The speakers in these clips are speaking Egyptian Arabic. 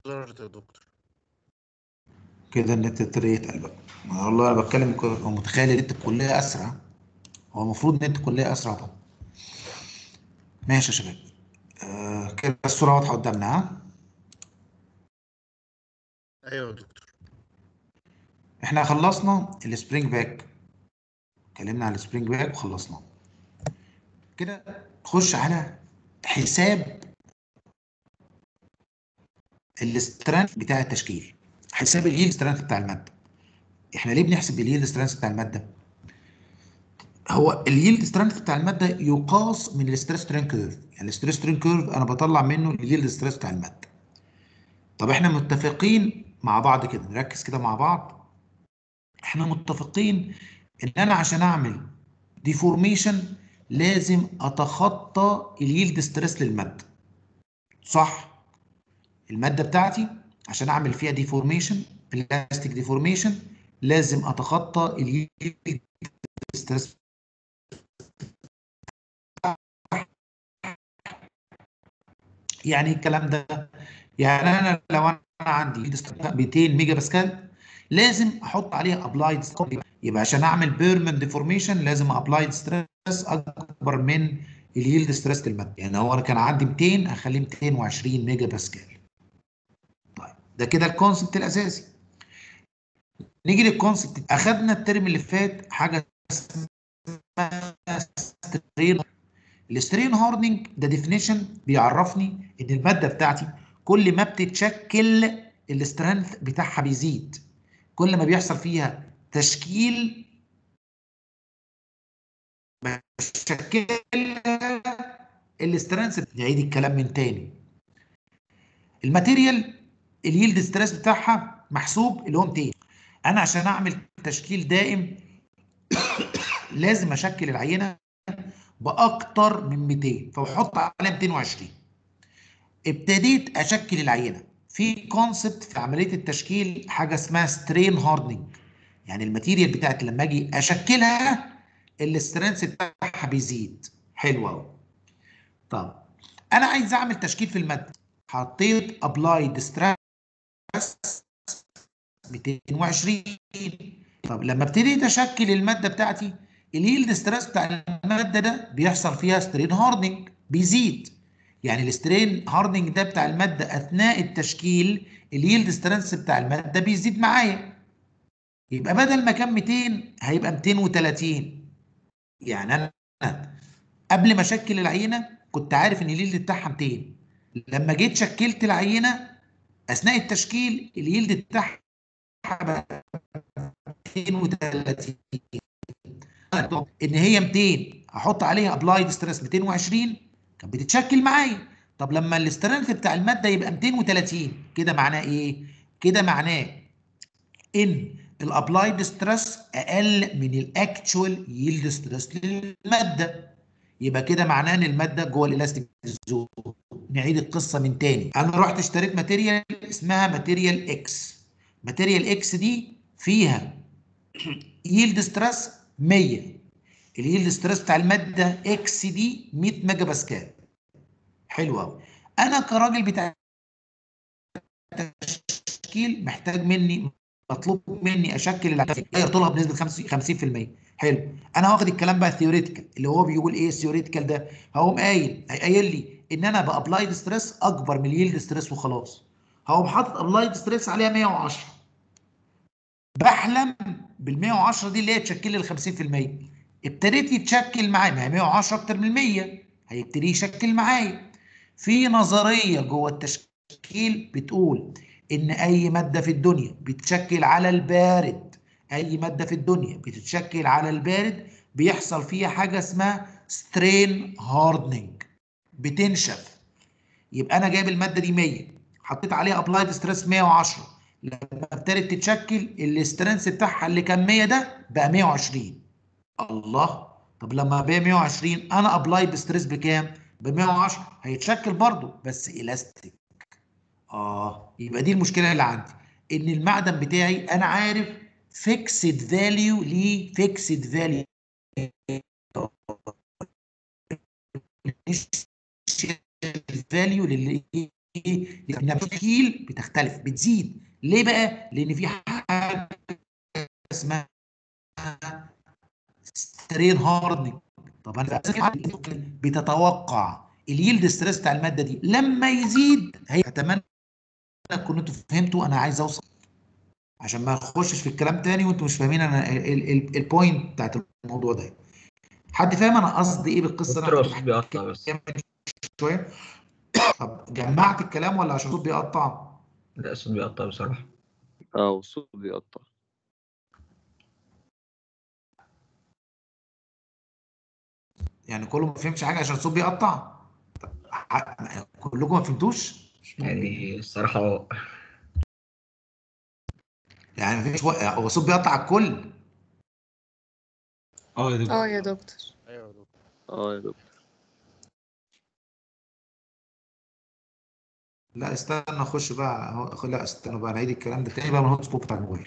ظهرت يا دكتور كده النت ابتدى يتقل بقى ما والله انا بتكلم ك- هو متخيل النت الكليه اسرع هو المفروض النت الكليه اسرع طبعا ماشي يا شباب آه كده الصوره واضحه قدامنا ها ايوه يا دكتور احنا خلصنا السبرينج باك اتكلمنا على السبرينج باك وخلصناه كده نخش على حساب الاسترانث بتاع التشكيل حساب اليلد سترانث بتاع الماده احنا ليه بنحسب اليلد سترانث بتاع الماده هو اليلد سترانث بتاع الماده يقاس من الستريس سترين كيرف يعني الستريس سترين كيرف انا بطلع منه اليلد ستريس بتاع الماده طب احنا متفقين مع بعض كده نركز كده مع بعض احنا متفقين ان انا عشان اعمل ديفورميشن لازم اتخطى اليلد ستريس للماده صح الماده بتاعتي عشان اعمل فيها ديفورميشن بلاستيك ديفورميشن لازم اتخطى اليلد ستريس يعني إيه الكلام ده يعني انا لو انا عندي يلد ستريس 200 ميجا باسكال لازم احط عليها ابلايد يبقى عشان اعمل بيرمن ديفورميشن لازم ابلايد ستريس اكبر من اليلد ستريس الماده يعني هو انا كان عندي 200 اخليه 220 ميجا باسكال طيب ده كده الكونسبت الاساسي نيجي للكونسبت اخدنا الترم اللي فات حاجه اسمها سترين السترين هاردنج ده ديفينيشن بيعرفني ان الماده بتاعتي كل ما بتتشكل السترينث بتاعها بيزيد كل ما بيحصل فيها تشكيل بشكل السترينث نعيد الكلام من تاني الماتيريال اليلد ستريس بتاعها محسوب اللي هو 200 انا عشان اعمل تشكيل دائم لازم اشكل العينه باكتر من 200 فبحط عليها 220 ابتديت اشكل العينه في كونسبت في عمليه التشكيل حاجه اسمها سترين هاردنج يعني الماتيريال بتاعتي لما اجي اشكلها السترينث بتاعها بيزيد حلو قوي طب انا عايز اعمل تشكيل في الماده حطيت ابلايد ستريس 220 طب لما ابتديت اشكل الماده بتاعتي اليلد ستريس بتاع الماده ده بيحصل فيها سترين هاردنج بيزيد يعني السترين هاردنج ده بتاع الماده اثناء التشكيل اليلد ستريس بتاع الماده بيزيد معايا يبقى بدل ما كان 200 هيبقى 230 يعني انا قبل ما اشكل العينه كنت عارف ان اليلد بتاعها 200 لما جيت شكلت العينه اثناء التشكيل اليلد بتاعها بقى 230 ان هي 200 احط عليها ابلايد ستريس 220 كانت بتتشكل معايا طب لما الاسترنث بتاع الماده يبقى 230 كده معناه ايه؟ كده معناه ان الابلايد ستريس اقل من الاكتشوال ييلد ستريس للماده يبقى كده معناه ان الماده جوه الالاستيك زون نعيد القصه من تاني انا رحت اشتريت ماتيريال اسمها ماتيريال اكس ماتيريال اكس دي فيها ييلد ستريس 100 الييلد ستريس بتاع الماده اكس دي 100 ميجا باسكال حلو قوي انا كراجل بتاع تشكيل محتاج مني مطلوب مني اشكل العينه غير طولها بنسبه 50% حلو انا واخد الكلام بقى ثيوريتيكال اللي هو بيقول ايه الثيوريتيكال ده هقوم قايل قايل لي ان انا بابلايد ستريس اكبر من اليلد ستريس وخلاص هقوم حاطط ابلايد ستريس عليها 110 بحلم بال 110 دي اللي هي تشكل لي ال 50% ابتديت يتشكل معايا ما هي 110 اكتر من 100 هيبتدي يشكل معايا في نظريه جوه التشكيل بتقول ان اي ماده في الدنيا بتشكل على البارد اي ماده في الدنيا بتتشكل على البارد بيحصل فيها حاجه اسمها سترين هاردنينج بتنشف يبقى انا جايب الماده دي 100 حطيت عليها ابلايد ستريس 110 لما ابتدت تتشكل الاسترنس بتاعها اللي كان 100 ده بقى 120 الله طب لما بقى 120 انا ابلايد ستريس بكام؟ ب 110 هيتشكل برضه بس الاستيك اه يبقى دي المشكله اللي عندي ان المعدن بتاعي انا عارف فيكسد فاليو ليه فيكسد فاليو الفاليو ايه؟ لان التشكيل بتختلف بتزيد ليه بقى؟ لان في حاجه اسمها سترين هاردنج طب انا بتتوقع اليلد ستريس بتاع الماده دي لما يزيد هي اتمنى تكونوا انتوا فهمتوا انا عايز اوصل عشان ما اخشش في الكلام تاني وانتوا مش فاهمين انا البوينت بتاعت الموضوع ده حد فاهم انا قصدي ايه بالقصه دكتور اللي الصوت بيقطع بس شويه طب جمعت الكلام ولا عشان الصوت بيقطع لا الصوت بيقطع بصراحة اه والصوت بيقطع يعني كله ما فهمش حاجه عشان الصوت بيقطع طب ع- كلكم ما فهمتوش يعني الصراحة اه يعني ما فيش وق- هو الصوت بيقطع على الكل اه يا دكتور اه يا دكتور ايوه يا دكتور اه يا دكتور لا استنى اخش بقى هو- لا استنى بقى نعيد الكلام ده تاني بقى من الهوت سبوت بتاع الموبايل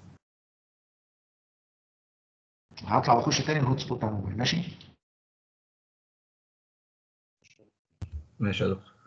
هطلع واخش تاني من الهوت سبوت بتاع الموبايل ماشي ماشي يا دكتور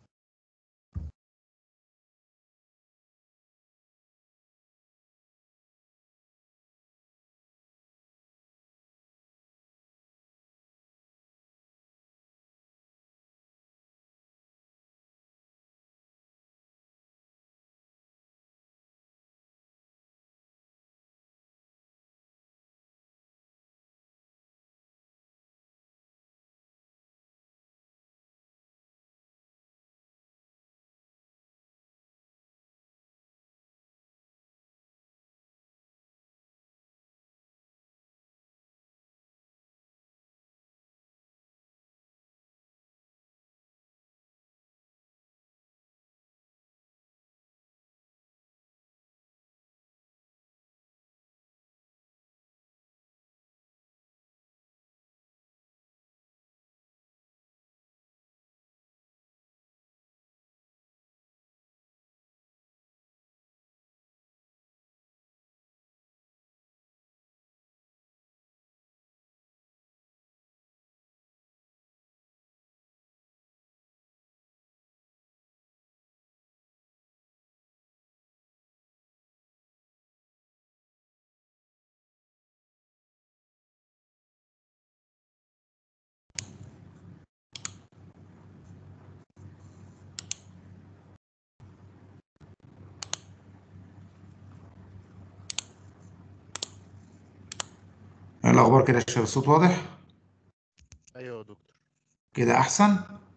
ايه الاخبار كده يا شباب الصوت واضح ايوه يا دكتور كده احسن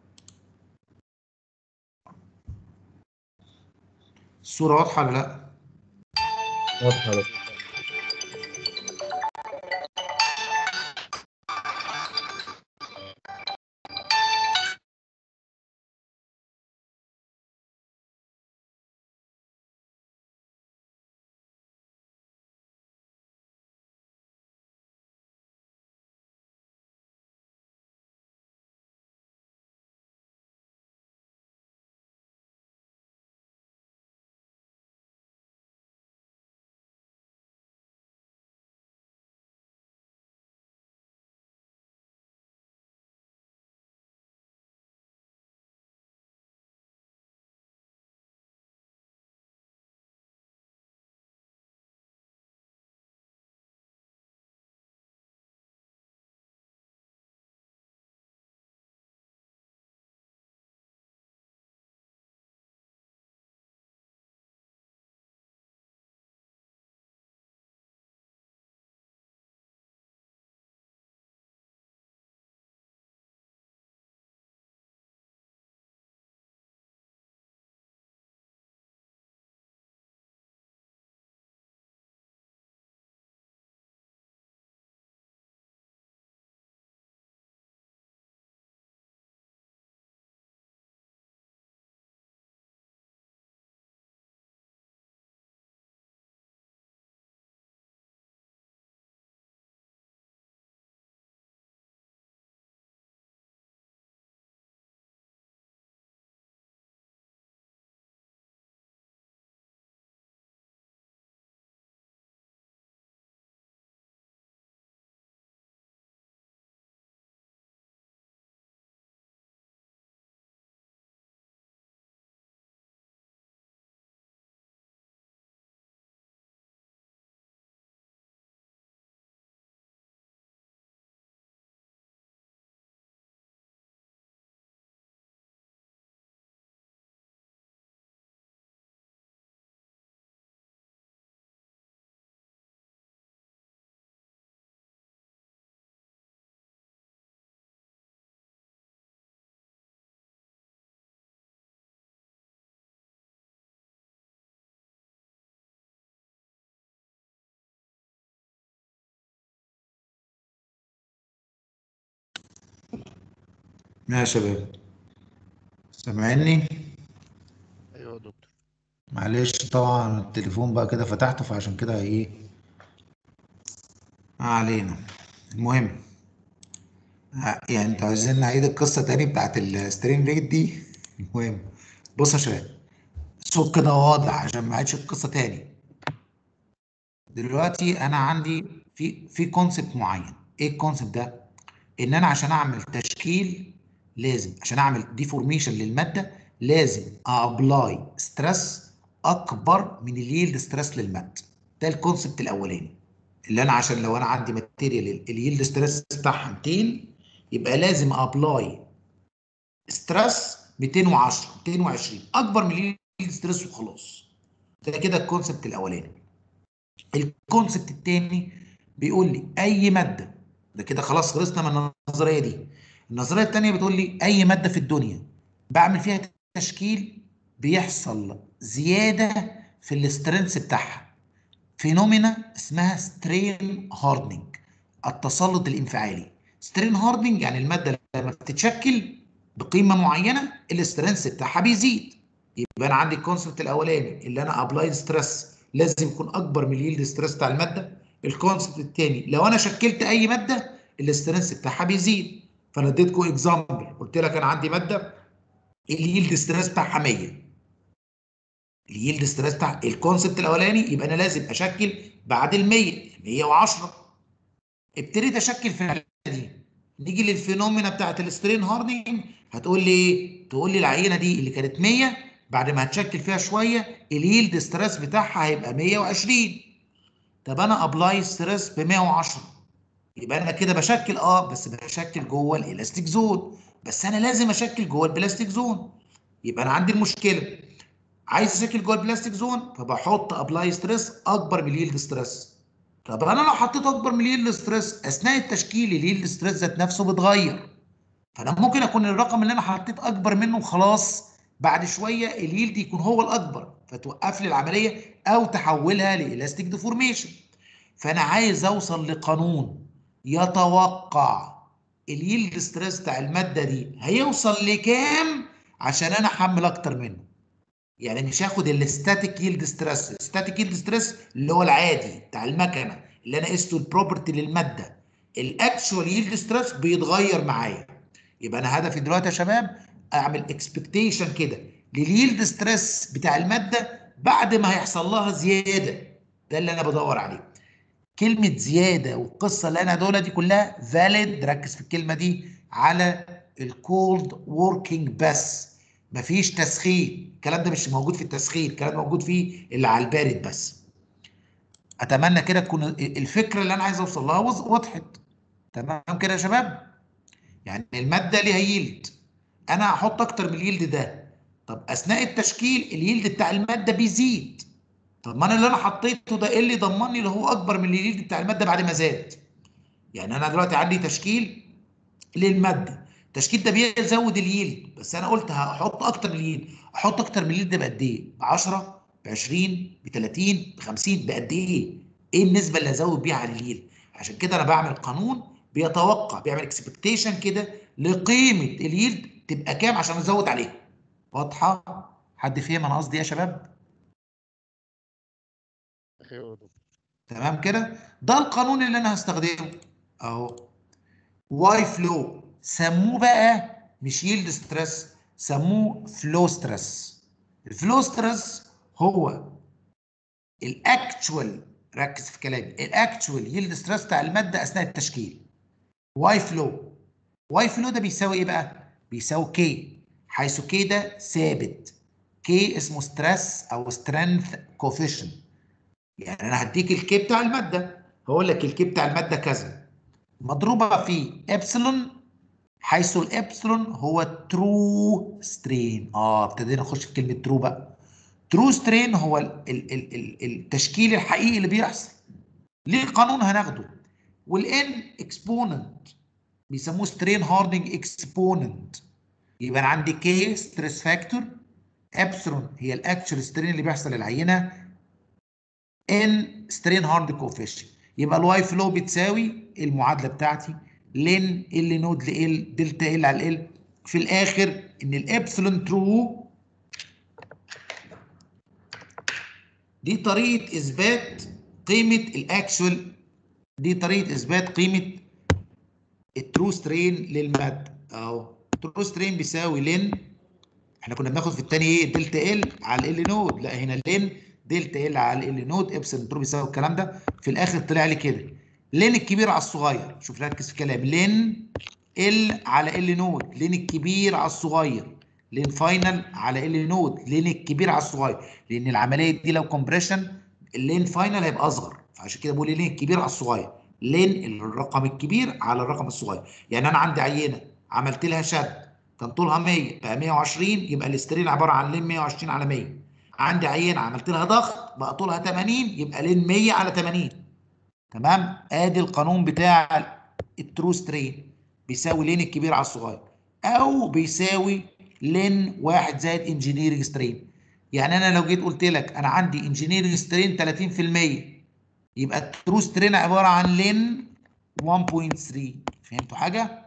الصوره واضحه ولا لا واضح يا دكتور يا شباب سامعني ايوه يا دكتور معلش طبعا التليفون بقى كده فتحته فعشان كده ايه ما علينا المهم ه- يعني انتوا عايزين نعيد القصة تاني بتاعت الستريم ريت دي المهم بص يا شباب الصوت كده واضح عشان ما عيدش القصة تاني دلوقتي انا عندي في في كونسبت معين ايه الكونسبت ده ان انا عشان اعمل تشكيل لازم عشان اعمل ديفورميشن للماده لازم ابلاي ستريس اكبر من اليلد ستريس للماده ده الكونسبت الاولاني اللي انا عشان لو انا عندي ماتيريال اليلد ستريس بتاعها 200 يبقى لازم ابلاي ستريس 210 220 اكبر من اليلد ستريس وخلاص ده كده الكونسبت الاولاني الكونسبت الثاني بيقول لي اي ماده ده كده خلاص خلصنا من النظريه دي النظريه الثانيه بتقول لي اي ماده في الدنيا بعمل فيها تشكيل بيحصل زياده في الاسترنس بتاعها فينومينا اسمها سترين هاردنج التسلط الانفعالي سترين هاردنج يعني الماده لما بتتشكل بقيمه معينه الاسترنس بتاعها بيزيد يبقى انا عندي الكونسبت الاولاني اللي انا ابلايد ستريس لازم يكون اكبر من اليلد ستريس بتاع الماده الكونسبت الثاني لو انا شكلت اي ماده الاسترنس بتاعها بيزيد فانا اديتكم اكزامبل قلت لك انا عندي ماده اليلد ستريس بتاعها 100 اليلد ستريس بتاع الكونسبت الاولاني يبقى انا لازم اشكل بعد ال 100 110 ابتديت اشكل في الحاله دي نيجي للفينومينا بتاعت السترين هاردنج هتقول لي ايه؟ تقول لي العينه دي اللي كانت 100 بعد ما هتشكل فيها شويه اليلد ستريس بتاعها هيبقى 120 طب انا ابلاي ستريس ب 110 يبقى انا كده بشكل اه بس بشكل جوه الالاستيك زون بس انا لازم اشكل جوه البلاستيك زون يبقى انا عندي المشكله عايز اشكل جوه البلاستيك زون فبحط ابلاي ستريس اكبر من اليلد ستريس طب انا لو حطيت اكبر من اليلد ستريس اثناء التشكيل اليلد ستريس ذات نفسه بيتغير فانا ممكن اكون الرقم اللي انا حطيت اكبر منه وخلاص بعد شويه اليلد يكون هو الاكبر فتوقف لي العمليه او تحولها لالاستيك ديفورميشن فانا عايز اوصل لقانون يتوقع اليلد ستريس بتاع الماده دي هيوصل لكام عشان انا احمل اكتر منه يعني مش هاخد الستاتيك يلد ستريس الستاتيك يلد ستريس اللي هو العادي بتاع المكنه اللي انا قسته البروبرتي للماده الاكشوال يلد ستريس بيتغير معايا يبقى انا هدفي دلوقتي يا شباب اعمل اكسبكتيشن كده لليلد ستريس بتاع الماده بعد ما هيحصل لها زياده ده اللي انا بدور عليه كلمه زياده والقصه اللي انا هقولها دي كلها فاليد ركز في الكلمه دي على الكولد ووركينج بس مفيش تسخين الكلام ده مش موجود في التسخين الكلام ده موجود فيه اللي على البارد بس اتمنى كده تكون الفكره اللي انا عايز اوصل لها وض- وضحت تمام كده يا شباب يعني الماده ليها يلد انا هحط اكتر من اليلد ده طب اثناء التشكيل اليلد بتاع الماده بيزيد طب ما انا اللي انا حطيته ده ايه اللي ضمني اللي هو اكبر من اليلد بتاع الماده بعد ما زاد يعني انا دلوقتي عندي تشكيل للماده التشكيل ده بيزود اليلد بس انا قلت هحط اكتر من اليلد احط اكتر من اليلد ده بقد ايه ب 10 ب 20 ب 30 ب 50 بقد ايه ايه النسبه اللي هزود بيها على اليلد عشان كده انا بعمل قانون بيتوقع بيعمل اكسبكتيشن كده لقيمه اليلد تبقى كام عشان ازود عليها واضحه حد فهم انا قصدي ايه يا شباب ايوه يا دكتور تمام كده ده القانون اللي انا هستخدمه اهو واي فلو سموه بقى مش يلد ستريس سموه فلو ستريس الفلو ستريس هو الاكتشوال ركز في كلامي الاكتشوال يلد ستريس بتاع الماده اثناء التشكيل واي فلو واي فلو ده بيساوي ايه بقى بيساوي كي حيث كي ده ثابت كي اسمه ستريس او سترينث كوفيشنت يعني انا هديك الكي بتاع الماده هقول لك الكي بتاع الماده كذا مضروبه في ابسلون حيث الابسلون هو ترو سترين اه ابتدينا نخش في كلمه ترو بقى ترو سترين هو ال ال ال ال التشكيل الحقيقي اللي بيحصل ليه قانون هناخده والان اكسبوننت بيسموه سترين هاردنج اكسبوننت يبقى انا عندي كي ستريس فاكتور ابسلون هي الاكشوال سترين اللي بيحصل للعينه ان سترين هارد كوفيشن يبقى الواي فلو بتساوي المعادله بتاعتي لين ال نود ل ال دلتا ال على ال في الاخر ان الابسلون ترو دي طريقه اثبات قيمه الاكشوال دي طريقه اثبات قيمه الترو سترين للماده اهو الترو سترين بيساوي لين احنا كنا بناخد في الثاني ايه دلتا ال على ال نود لا هنا لين دلتا ال على ال نود ابسلون ترو بيساوي الكلام ده في الاخر طلع لي كده لين الكبير على الصغير شوف ركز في كلام لين ال على ال نود لين الكبير على الصغير لين فاينل على ال نود لين الكبير على الصغير لان العمليه دي لو كومبريشن اللين فاينل هيبقى اصغر فعشان كده بقول لين الكبير على الصغير لين الرقم الكبير على الرقم الصغير يعني انا عندي عينه عملت لها شد كان طولها 100 بقى 120 يبقى الاسترين عباره عن لين 120 على 100 عندي عينه عملت لها ضغط بقى طولها 80 يبقى لين 100 على 80 تمام ادي القانون بتاع الترو سترين بيساوي لين الكبير على الصغير او بيساوي لين واحد زائد انجينيرنج سترين يعني انا لو جيت قلت لك انا عندي انجينيرنج سترين 30% يبقى الترو سترين عباره عن لين 1.3 فهمتوا حاجه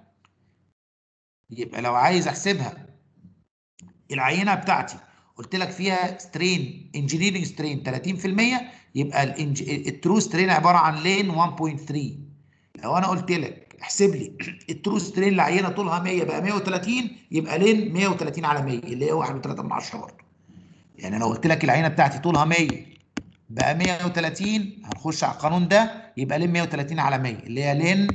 يبقى لو عايز احسبها العينه بتاعتي قلت لك فيها سترين انجينيرنج سترين 30% يبقى الانج... الترو سترين عباره عن لين 1.3 لو انا قلت لك احسب لي الترو سترين العينه طولها 100 بقى 130 يبقى لين 130 على 100 اللي هي 1.3 من 10 برضه يعني لو قلت لك العينه بتاعتي طولها 100 بقى 130 هنخش على القانون ده يبقى لين 130 على 100 اللي هي لين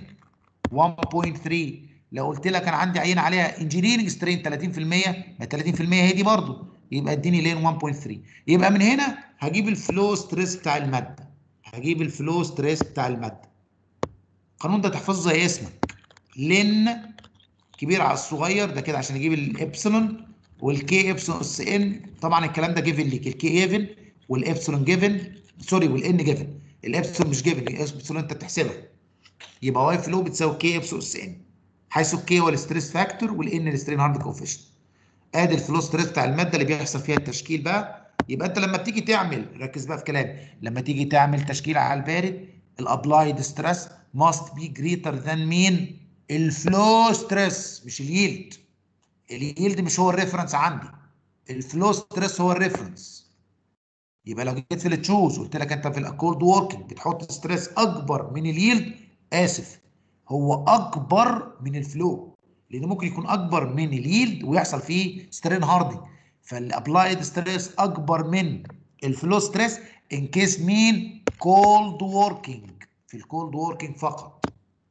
1.3 لو قلت لك انا عندي عينه عليها انجينيرنج سترين 30% ما 30% هي دي برضه يبقى اديني لين 1.3 يبقى من هنا هجيب الفلو ستريس بتاع الماده هجيب الفلو ستريس بتاع الماده القانون ده تحفظه زي اسمك لين كبير على الصغير ده كده عشان اجيب الابسلون والكي ابسلون اس ان طبعا الكلام ده جيفن ليك الكي ايفن والابسلون جيفن سوري والان جيفن الابسلون مش جيفن الابسلون انت بتحسبها يبقى واي فلو بتساوي كي ابسلون اس ان حيث الكي هو الستريس فاكتور والان السترين هارد كوفيشنت ادي الفلو ستريس بتاع الماده اللي بيحصل فيها التشكيل بقى يبقى انت لما بتيجي تعمل ركز بقى في كلامي لما تيجي تعمل تشكيل على البارد الابلايد ستريس must be greater than مين الفلو ستريس مش اليلد اليلد مش هو الريفرنس عندي الفلو ستريس هو الريفرنس يبقى لو جيت في التشوز قلت لك انت في الاكورد ووركينج بتحط ستريس اكبر من اليلد اسف هو اكبر من الفلو لان ممكن يكون اكبر من اليلد ويحصل فيه سترين هاردنج فالابلايد ستريس اكبر من الفلو ستريس ان كيس مين كولد ووركينج في الكولد ووركينج فقط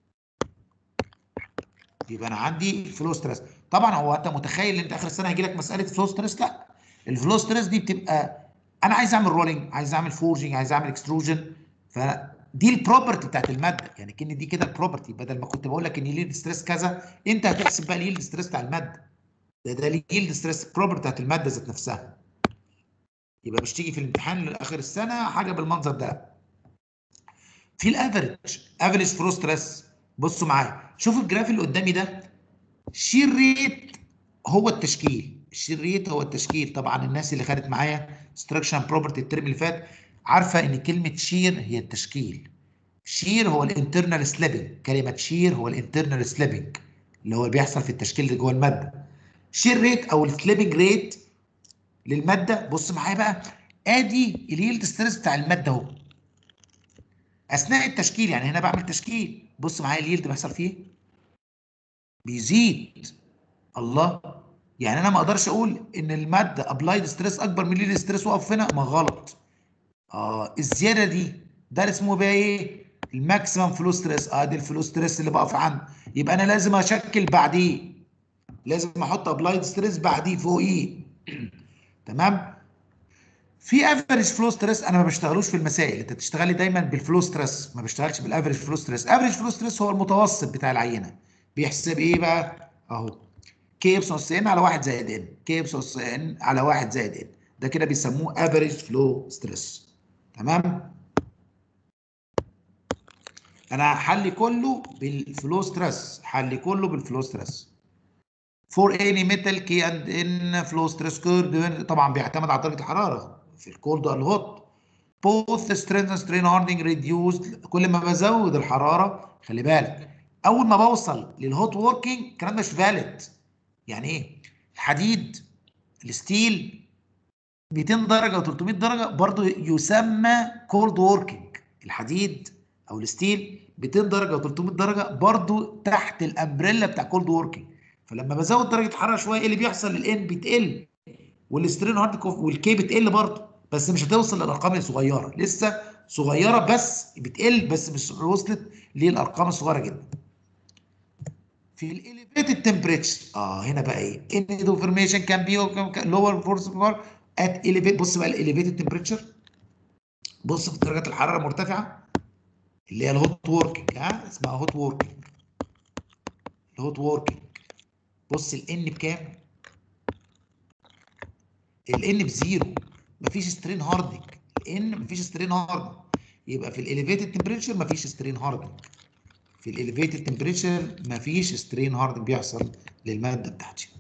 يبقى انا عندي الفلو ستريس طبعا هو انت متخيل ان انت اخر السنه هيجي لك مساله فلو ستريس لا الفلو ستريس دي بتبقى انا عايز اعمل رولينج عايز اعمل فورجنج عايز اعمل اكستروجن فدي البروبرتي بتاعت الماده يعني كان دي كده البروبرتي بدل ما كنت بقول لك ان يلد ستريس كذا انت هتحسب بقى اليلد ستريس بتاع الماده ده ده اليلد ستريس بروبرتي بتاعت الماده ذات نفسها يبقى مش تيجي في الامتحان لاخر السنه حاجه بالمنظر ده في الافريج افريج فلو ستريس بصوا معايا شوفوا الجراف اللي قدامي ده شير ريت هو التشكيل الشير ريت هو التشكيل طبعا الناس اللي خدت معايا ستراكشر بروبرتي الترم اللي فات عارفه ان كلمه شير هي التشكيل شير هو الانترنال سليبنج كلمه شير هو الانترنال سليبنج اللي هو بيحصل في التشكيل اللي جوه الماده شير ريت او السليبنج ريت للماده بص معايا بقى ادي اليلد ستريس بتاع الماده اهو اثناء التشكيل يعني هنا بعمل تشكيل بص معايا اليلد بيحصل فيه ايه بيزيد الله يعني انا ما اقدرش اقول ان الماده ابلايد ستريس اكبر من اليلد ستريس واقف هنا ما غلط اه الزياده دي ده اسمه بقى ايه الماكسيمم فلو ستريس اه دي الفلو ستريس اللي بقف عنده يبقى انا لازم اشكل بعديه لازم احط ابلايد ستريس بعديه فوقيه تمام في افريج فلو ستريس انا ما بشتغلوش في المسائل انت بتشتغلي دايما بالفلو ستريس ما بشتغلش بالافريج فلو ستريس افريج فلو ستريس هو المتوسط بتاع العينه بيحسب ايه بقى اهو كي ابسون اس ان على 1 زائد ان كي ابسون اس ان على 1 زائد ان ده كده بيسموه افريج فلو ستريس تمام انا حلي كله بالفلو ستريس حلي كله بالفلو ستريس فور اني ميتال كي اند ان فلو ستريس كيرف طبعا بيعتمد على درجه الحراره في الكولد والهوت both strength and strain hardening reduced كل ما بزود الحراره خلي بالك اول ما بوصل للهوت ووركينج الكلام ده مش فاليد يعني ايه الحديد الستيل 200 درجه و300 درجه برضو يسمى كولد ووركينج الحديد او الستيل 200 درجه و300 درجه برضو تحت الامبريلا بتاع كولد ووركينج فلما بزود درجه الحراره شويه ايه اللي بيحصل الان بتقل والسترين هارد والكي بتقل برضه بس مش هتوصل للارقام الصغيره لسه صغيره بس بتقل بس مش وصلت للارقام الصغيره جدا في الاليفيتد تمبريتشر اه هنا بقى ايه ان ديفورميشن كان بي لور فورس بار ات اليفيت بص بقى الاليفيتد تمبريتشر بص في درجات الحراره المرتفعه اللي هي الهوت ووركينج ها اسمها هوت ووركينج الهوت ووركينج بص الان بكام الان بزيرو مفيش سترين هاردنج الان مفيش سترين هاردنج يبقى في الاليفيتد تمبريتشر مفيش سترين هاردنج في الاليفيتد تمبريتشر مفيش سترين هاردنج بيحصل للماده بتاعتي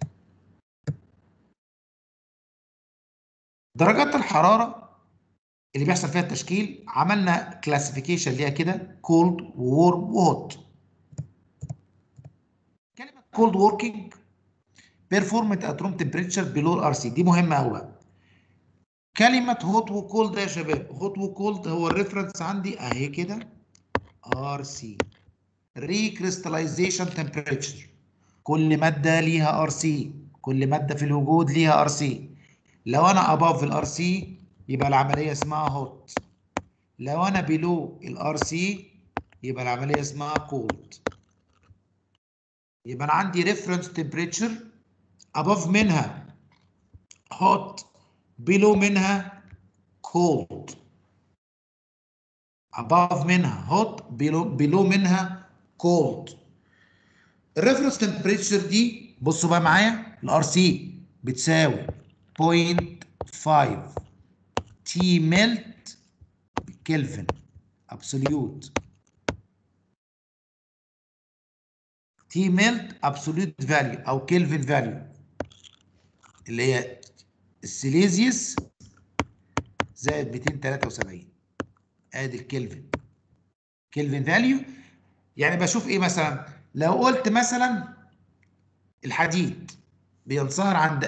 درجات الحراره اللي بيحصل فيها التشكيل عملنا كلاسيفيكيشن ليها كده كولد وورم وهوت كلمه كولد ووركينج بيرفورمت ات روم تمبريتشر بلو الار سي دي مهمه قوي بقى كلمه هوت وكولد يا شباب هوت وكولد هو الريفرنس عندي اهي كده ار سي ريكريستاليزيشن تمبريتشر كل ماده ليها ار سي كل ماده في الوجود ليها ار سي لو انا اباف الار سي يبقى العمليه اسمها هوت لو انا بلو الار سي يبقى العمليه اسمها كولد يبقى انا عندي ريفرنس تمبريتشر above منها hot below منها cold above منها hot below, below منها cold الريفرنس تمبريتشر دي بصوا بقى معايا الار سي بتساوي 0.5 تي ميلت كلفن ابسوليوت تي ميلت ابسوليوت فاليو او كلفن فاليو اللي هي السيليزيوس زائد 273 ادي الكلفن كلفن فاليو يعني بشوف ايه مثلا لو قلت مثلا الحديد بينصهر عند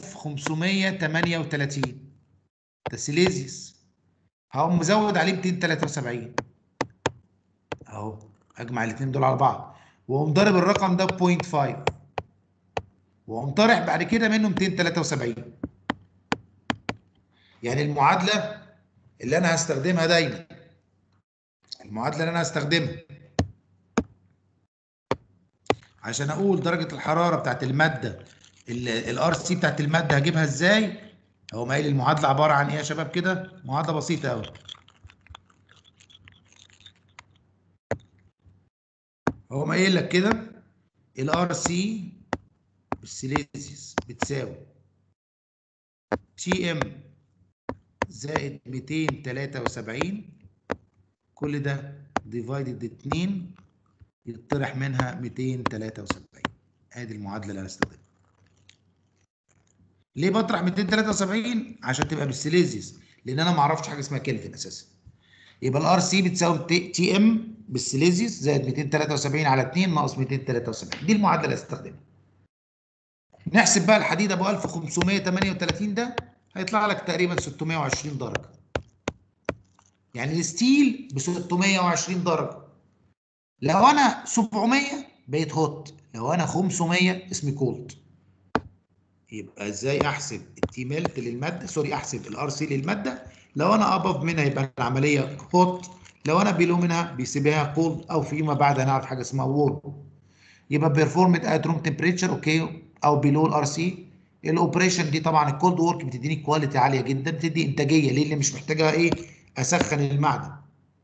1538 ده سيليزيوس هقوم مزود عليه 273 اهو اجمع الاثنين دول على بعض واقوم ضارب الرقم ده ب 0.5 واقوم طارح بعد كده منه 273 يعني المعادله اللي انا هستخدمها دايما المعادله اللي انا هستخدمها عشان اقول درجه الحراره بتاعت الماده الار سي بتاعت الماده هجيبها ازاي هو قايل المعادله عباره عن ايه يا شباب كده معادله بسيطه قوي هو قايل لك كده الار سي بالسيليزيوس بتساوي تي ام زائد 273 كل ده ديفايدد 2 يطرح منها 273 ادي المعادله اللي انا هستخدمها ليه بطرح 273 عشان تبقى بالسيليزيوس لان انا ما اعرفش حاجه اسمها كلفن اساسا يبقى الار سي بتساوي تي ام بالسيليزيوس زائد 273 على 2 ناقص 273 دي المعادله اللي هستخدمها نحسب بقى الحديد ابو 1538 ده هيطلع لك تقريبا 620 درجه يعني الستيل ب 620 درجه لو انا 700 بقيت هوت لو انا 500 اسمي كولد يبقى ازاي احسب التي ميلت للماده سوري احسب الار سي للماده لو انا ابف منها يبقى العمليه هوت لو انا بيلو منها بيسيبها كولد او فيما بعد هنعرف حاجه اسمها وورم يبقى بيرفورمت ات روم تمبريتشر اوكي او بيلو الار سي الاوبريشن دي طبعا الكولد وورك بتديني كواليتي عاليه جدا بتدي انتاجيه ليه اللي مش محتاجها ايه اسخن المعدن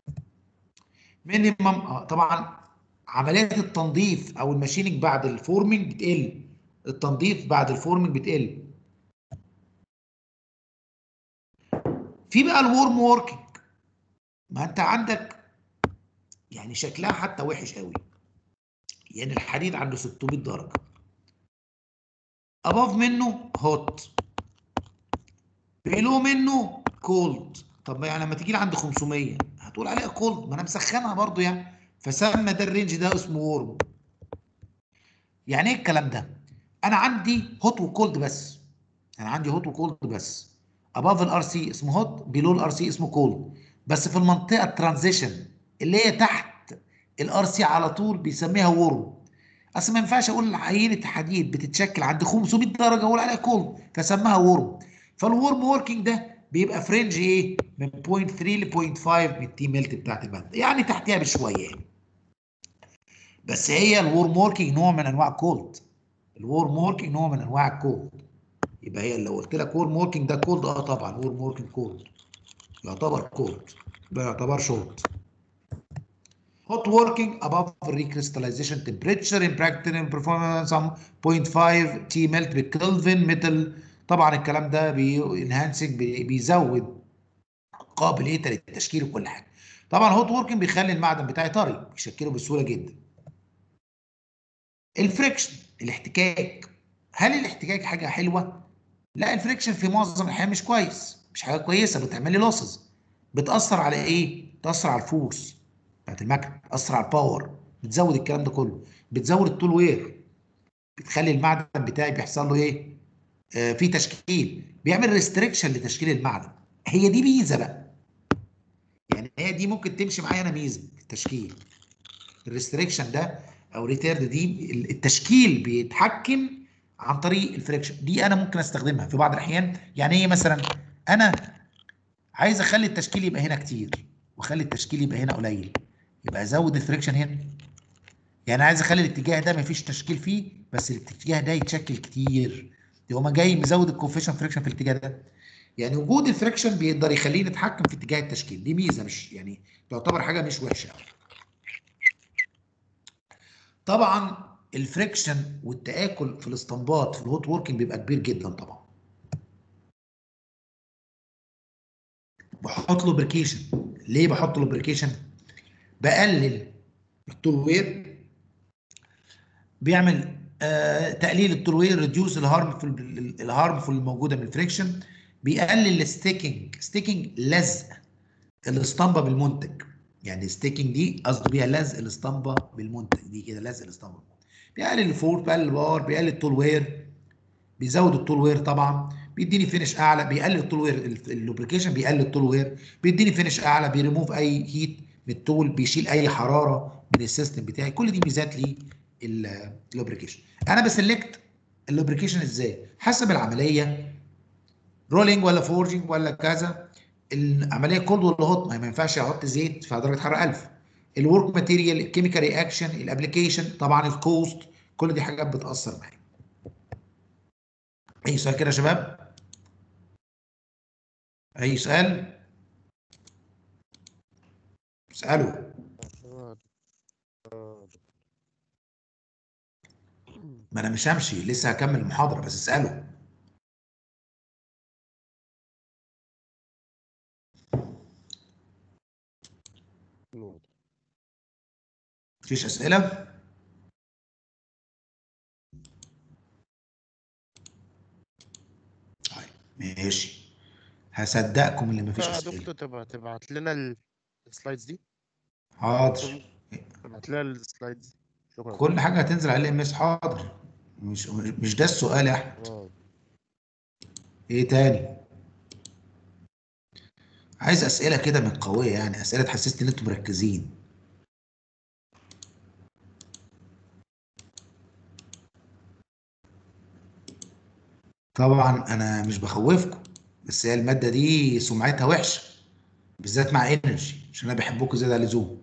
مينيمم طبعا عمليات التنظيف او الماشيننج بعد الفورمنج بتقل التنظيف بعد الفورمنج بتقل في بقى الورم ووركينج ما انت عندك يعني شكلها حتى وحش قوي يعني الحديد عنده 600 درجه اباف منه هوت بيلو منه كولد طب يعني لما تيجي لي عند 500 هتقول عليها كولد ما انا مسخنها برضو يعني فسمى ده الرينج ده اسمه وورم يعني ايه الكلام ده انا عندي هوت وكولد بس انا عندي هوت وكولد بس اباف الار سي اسمه هوت بيلو الار سي اسمه كولد بس في المنطقه الترانزيشن اللي هي تحت الار سي على طول بيسميها وورم اصل ما ينفعش اقول عينه حديد بتتشكل عند 500 درجه اقول عليها كولد فسماها وورم فالورم وركينج ده بيبقى في رينج ايه من 0.3 ل 0.5 من التي ميلت بتاعت الماده يعني تحتها بشويه يعني بس هي الورم وركينج نوع من انواع كولد الورم وركينج نوع من انواع الكولد يبقى هي لو قلت لك ورم وركينج ده كولد اه طبعا ورم وركينج كولد يعتبر كولد ما يعتبرش هوت hot working above recrystallization temperature in practical performance some 0.5 T melt بكلفن مثل طبعا الكلام ده بينهانسنج بيزود قابليته للتشكيل وكل حاجه طبعا هوت وركينج بيخلي المعدن بتاعي طري بيشكله بسهوله جدا الفريكشن الاحتكاك هل الاحتكاك حاجه حلوه لا الفريكشن في معظم الاحيان مش كويس مش حاجه كويسه بتعمل لي لوسز بتاثر على ايه بتاثر على الفورس بتاعت المكنه بتاثر على الباور بتزود الكلام ده كله بتزود التول وير بتخلي المعدن بتاعي بيحصل له ايه آه في تشكيل بيعمل ريستريكشن لتشكيل المعدن هي دي ميزه بقى يعني هي دي ممكن تمشي معايا انا ميزه في التشكيل الريستريكشن ده او ريتيرد دي التشكيل بيتحكم عن طريق الفريكشن دي انا ممكن استخدمها في بعض الاحيان يعني ايه مثلا انا عايز اخلي التشكيل يبقى هنا كتير واخلي التشكيل يبقى هنا قليل يبقى ازود الفريكشن هنا يعني عايز اخلي الاتجاه ده مفيش تشكيل فيه بس الاتجاه ده يتشكل كتير يقوم جاي مزود الكوفيشن فريكشن في الاتجاه ده يعني وجود الفريكشن بيقدر يخليني اتحكم في اتجاه التشكيل دي ميزه مش يعني تعتبر حاجه مش وحشه طبعا الفريكشن والتآكل في الاسطمبات في الهوت ووركينج بيبقى كبير جدا طبعا بحط لوبريكيشن ليه بحط لوبريكيشن بقلل التولوير بيعمل آه تقليل التولوير ريديوس الهارمفul الهارمفul الموجوده من الفريكشن بيقلل الستيكنج ستيكنج لزق الاسطمبه بالمنتج يعني ستيكنج دي قصده بيها لزق الاسطمبه بالمنتج دي كده لزق الاسطمبه بيقلل الفورس بيقلل الباور بيقلل التول وير بيزود التول وير طبعا بيديني فينش اعلى بيقلل التول وير اللوبريكيشن بيقلل التول وير بيديني فينش اعلى بيريموف اي هيت من التول بيشيل اي حراره من السيستم بتاعي كل دي ميزات لللوبريكيشن انا بسلكت اللوبريكيشن ازاي حسب العمليه رولينج ولا فورجينج ولا كذا العمليه كولد ولا هوت ما ينفعش احط زيت في درجه حراره 1000 الورك ماتيريال الكيميكال رياكشن الابلكيشن طبعا الكوست كل دي حاجات بتاثر معايا اي سؤال كده يا شباب اي سؤال اسالوا ما انا مش همشي لسه هكمل المحاضره بس اسالوا مفيش اسئله طيب ماشي هصدقكم اللي مفيش يا اسئله دكتور تبقى تبعت لنا السلايدز دي حاضر تبعت لنا السلايدز شكرا كل حاجه هتنزل على الام اس حاضر مش مش ده السؤال يا احمد آه. ايه تاني عايز اسئله كده من قويه يعني اسئله تحسسني ان انتم مركزين طبعا انا مش بخوفكم بس هي الماده دي سمعتها وحشه بالذات مع انرجي عشان انا بحبكم زياده عن اللزوم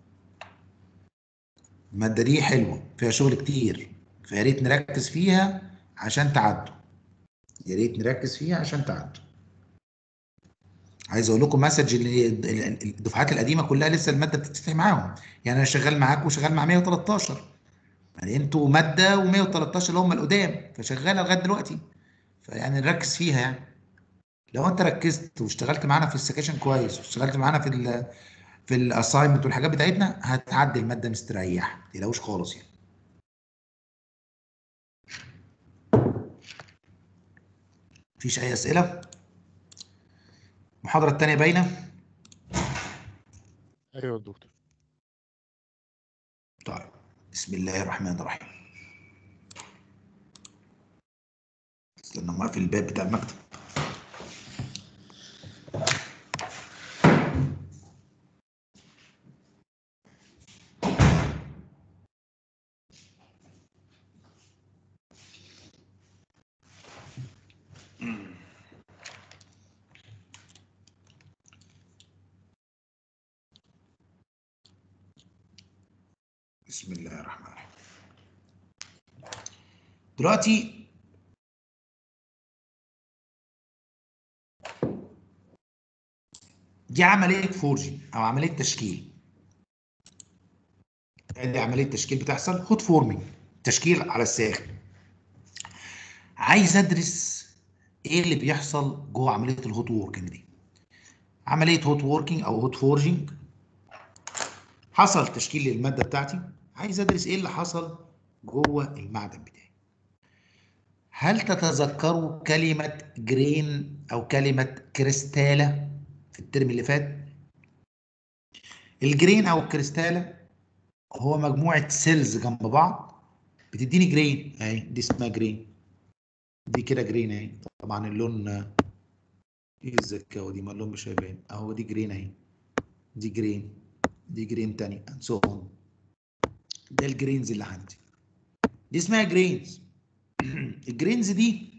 الماده دي حلوه فيها شغل كتير فيا ريت نركز فيها عشان تعدوا يا ريت نركز فيها عشان تعدوا عايز اقول لكم مسج ان الدفعات القديمه كلها لسه الماده بتتفتح معاهم يعني انا شغال معاكم وشغال مع 113 يعني انتوا ماده و113 اللي هم القدام فشغاله لغايه دلوقتي فيعني نركز فيها يعني لو انت ركزت واشتغلت معانا في السكاشن كويس واشتغلت معانا في ال في الاساينمنت والحاجات بتاعتنا هتعدي الماده مستريح ما تقلقوش خالص يعني مفيش اي اسئله المحاضره الثانيه باينه ايوه يا دكتور طيب بسم الله الرحمن الرحيم استنى مقفل الباب بتاع المكتب بسم الله الرحمن الرحيم دلوقتي دي عملية فورجي أو عملية تشكيل دي عملية تشكيل بتحصل هوت فورمينج تشكيل على الساخن عايز أدرس إيه اللي بيحصل جوه عملية الهوت ووركينج دي عملية هوت ووركينج أو هوت فورجينج حصل تشكيل للمادة بتاعتي عايز أدرس إيه اللي حصل جوه المعدن بتاعي هل تتذكروا كلمة جرين أو كلمة كريستالة في الترم اللي فات؟ الجرين أو الكريستالة هو مجموعة سيلز جنب بعض بتديني جرين أهي دي اسمها جرين دي كده جرين أهي طبعا اللون إيه الزكاوة دي ما اللون مش هيبان أهو دي جرين أهي دي جرين دي جرين تاني and so on ده الجرينز اللي عندي دي اسمها جرينز الجرينز دي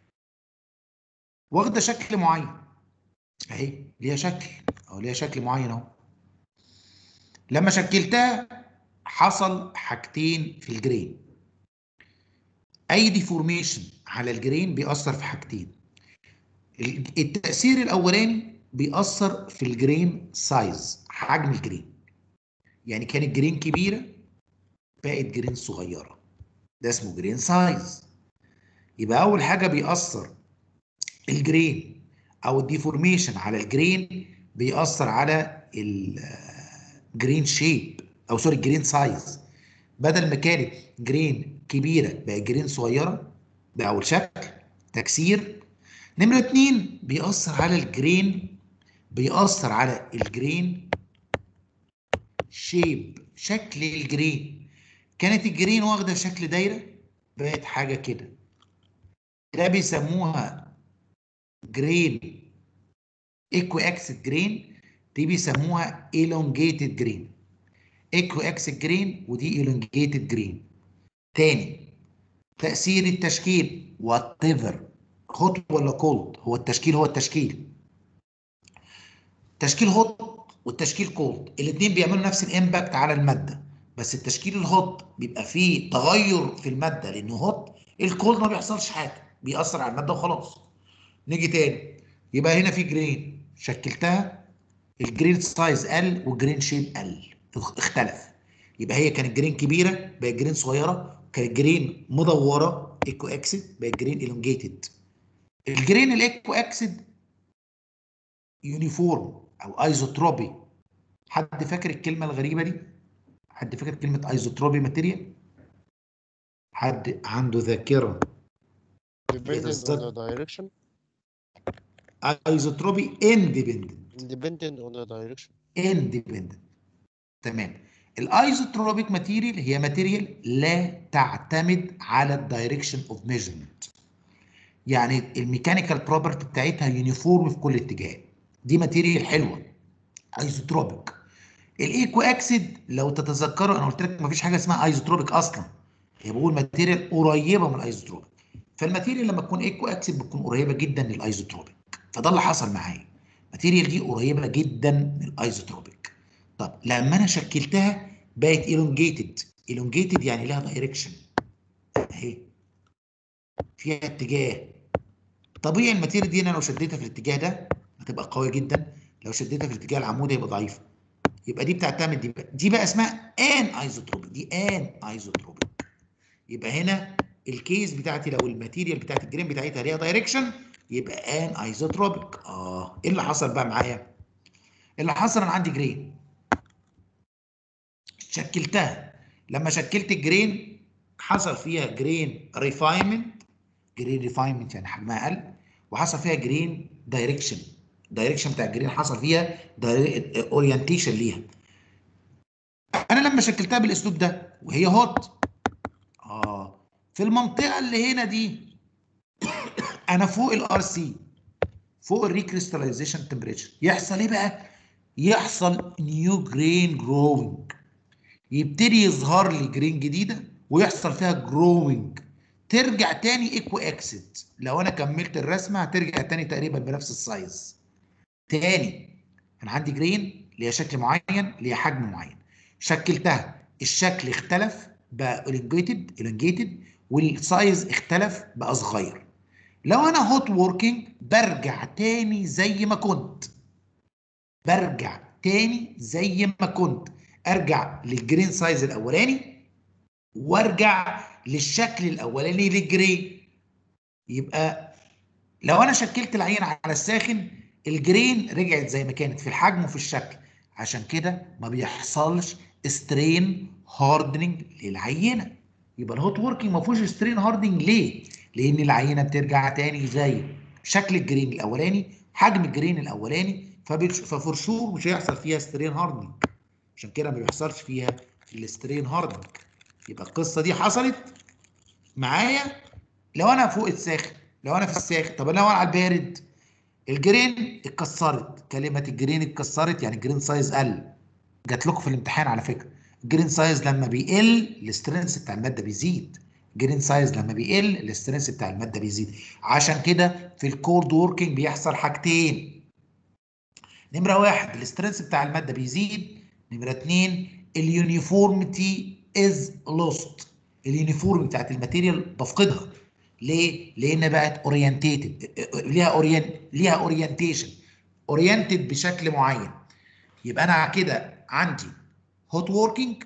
واخده شكل معين اهي ليها شكل او ليها شكل معين اهو لما شكلتها حصل حاجتين في الجرين اي ديفورميشن على الجرين بيأثر في حاجتين التأثير الاولاني بيأثر في الجرين سايز حجم الجرين يعني كانت جرين كبيره بقت جرين صغيره ده اسمه جرين سايز يبقى اول حاجه بيأثر الجرين او الديفورميشن على الجرين بيأثر على الجرين شيب او سوري الجرين سايز بدل ما كانت جرين كبيره بقت جرين صغيره ده اول شكل تكسير نمره اتنين بيأثر على الجرين بيأثر على الجرين شيب شكل الجرين كانت الجرين واخده شكل دايره بقت حاجه كده ده بيسموها جرين ايكو اكسد جرين دي بيسموها elongated جرين ايكو اكسد جرين ودي elongated جرين تاني تأثير التشكيل وات ايفر هوت ولا كولد هو التشكيل هو التشكيل تشكيل هوت والتشكيل كولد الاثنين بيعملوا نفس الامباكت على الماده بس التشكيل الهوت بيبقى فيه تغير في الماده لانه هوت الكولد ما بيحصلش حاجه بيأثر على الماده وخلاص نيجي تاني يبقى هنا في جرين شكلتها الجرين سايز قل والجرين شيب قل اختلف يبقى هي كانت جرين كبيره بقت جرين صغيره كانت جرين مدوره ايكو اكسد بقت جرين الونجيتد الجرين الايكو اكسد يونيفورم او ايزوتروبي حد فاكر الكلمه الغريبه دي حد فاكر كلمه ايزوتروبي ماتيريال حد عنده ذاكره dependent on the direction ايزوتروبي اندبندنت independent on the direction اندبندنت تمام الايزوتروبيك ماتيريال هي ماتيريال لا تعتمد على الدايركشن اوف ميجرمنت يعني الميكانيكال بروبرتي بتاعتها يونيفورم في كل اتجاه دي ماتيريال حلوه ايزوتروبيك الايكو اكسيد لو تتذكروا انا قلت لك مفيش حاجه اسمها ايزوتروبيك اصلا هي بقول ماتيريال قريبه من الايزوتروبيك فالماتيريال لما تكون ايكو اكسيد بتكون قريبه جدا للايزوتروبيك فده اللي حصل معايا الماتيريال دي قريبه جدا من الايزوتروبيك طب لما انا شكلتها بقت elongated elongated يعني لها دايركشن اهي فيها اتجاه طبيعي الماتيريال دي انا لو شديتها في الاتجاه ده هتبقى قويه جدا لو شديتها في الاتجاه العمودي يبقى ضعيفه يبقى دي بتعتمد دي بقى, دي بقى اسمها ان ايزوتروبيك دي ان ايزوتروبيك يبقى هنا الكيس بتاعتي لو الماتيريال بتاعت الجرين بتاعتها ليها دايركشن يبقى ان ايزوتروبيك اه ايه اللي حصل بقى معايا اللي حصل انا عندي جرين شكلتها لما شكلت الجرين حصل فيها جرين ريفاينمنت جرين ريفاينمنت يعني حجمها قل وحصل فيها جرين دايركشن الدايركشن بتاع الجرين حصل فيها اورينتيشن ليها انا لما شكلتها بالاسلوب ده وهي هوت اه في المنطقه اللي هنا دي انا فوق الار سي فوق الريكريستاليزيشن تمبريتشر يحصل ايه بقى يحصل نيو جرين جروينج يبتدي يظهر لي جرين جديده ويحصل فيها جروينج ترجع تاني ايكو اكسيت لو انا كملت الرسمه هترجع تاني تقريبا بنفس السايز تاني انا عندي جرين ليها شكل معين ليها حجم معين شكلتها الشكل اختلف بقى elongated elongated والسايز اختلف بقى صغير لو انا هوت ووركينج برجع تاني زي ما كنت برجع تاني زي ما كنت ارجع للجرين سايز الاولاني وارجع للشكل الاولاني للجرين يبقى لو انا شكلت العين على الساخن الجرين رجعت زي ما كانت في الحجم وفي الشكل عشان كده ما بيحصلش سترين هاردنج للعينه يبقى الهوت وركينج ما فيهوش سترين هاردنج ليه؟ لان العينه بترجع تاني زي شكل الجرين الاولاني حجم الجرين الاولاني فبتش- ففور شور مش هيحصل فيها سترين هاردنج عشان كده ما بيحصلش فيها السترين هاردنج يبقى القصه دي حصلت معايا لو انا فوق الساخن لو انا في الساخن طب لو انا على البارد الجرين اتكسرت كلمه الجرين اتكسرت يعني الجرين سايز قل جات لكم في الامتحان على فكره الجرين سايز لما بيقل الاسترنس بتاع الماده بيزيد جرين سايز لما بيقل الاسترنس بتاع الماده بيزيد عشان كده في الكولد ووركينج بيحصل حاجتين نمره واحد الاسترنس بتاع الماده بيزيد نمره اتنين اليونيفورميتي از لوست اليونيفورم بتاعت الماتيريال بفقدها ليه؟ لان بقت اورينتيتد ليها اورين ليها اورينتيشن اورينتد بشكل معين يبقى انا كده عندي هوت ووركينج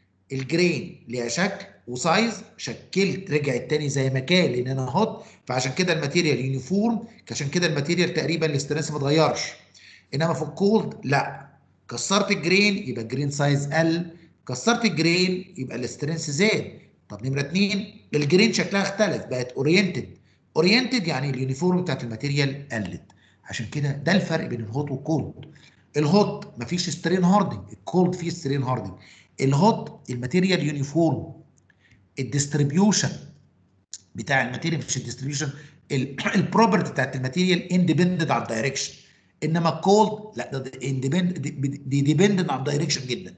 الجرين ليها شكل وسايز شكلت رجعت تاني زي ما كان لان انا هوت فعشان كده الماتيريال يونيفورم عشان كده الماتيريال تقريبا الاسترنس ما اتغيرش انما في الكولد لا كسرت الجرين يبقى الجرين سايز قل كسرت الجرين يبقى الاسترنس زاد طب نمره اتنين الجرين شكلها اختلف بقت اورينتد اورينتد يعني اليونيفورم بتاعت الماتيريال قلت عشان كده ده الفرق بين الهوت والكولد الهوت مفيش سترين هاردنج الكولد فيه سترين هاردنج الهوت الماتيريال يونيفورم الديستريبيوشن بتاع الماتيريال مش الديستريبيوشن البروبرتي بتاعت الماتيريال اندبندنت على الدايركشن انما الكولد لا ده اندبندنت دي ديبندنت على الدايركشن جدا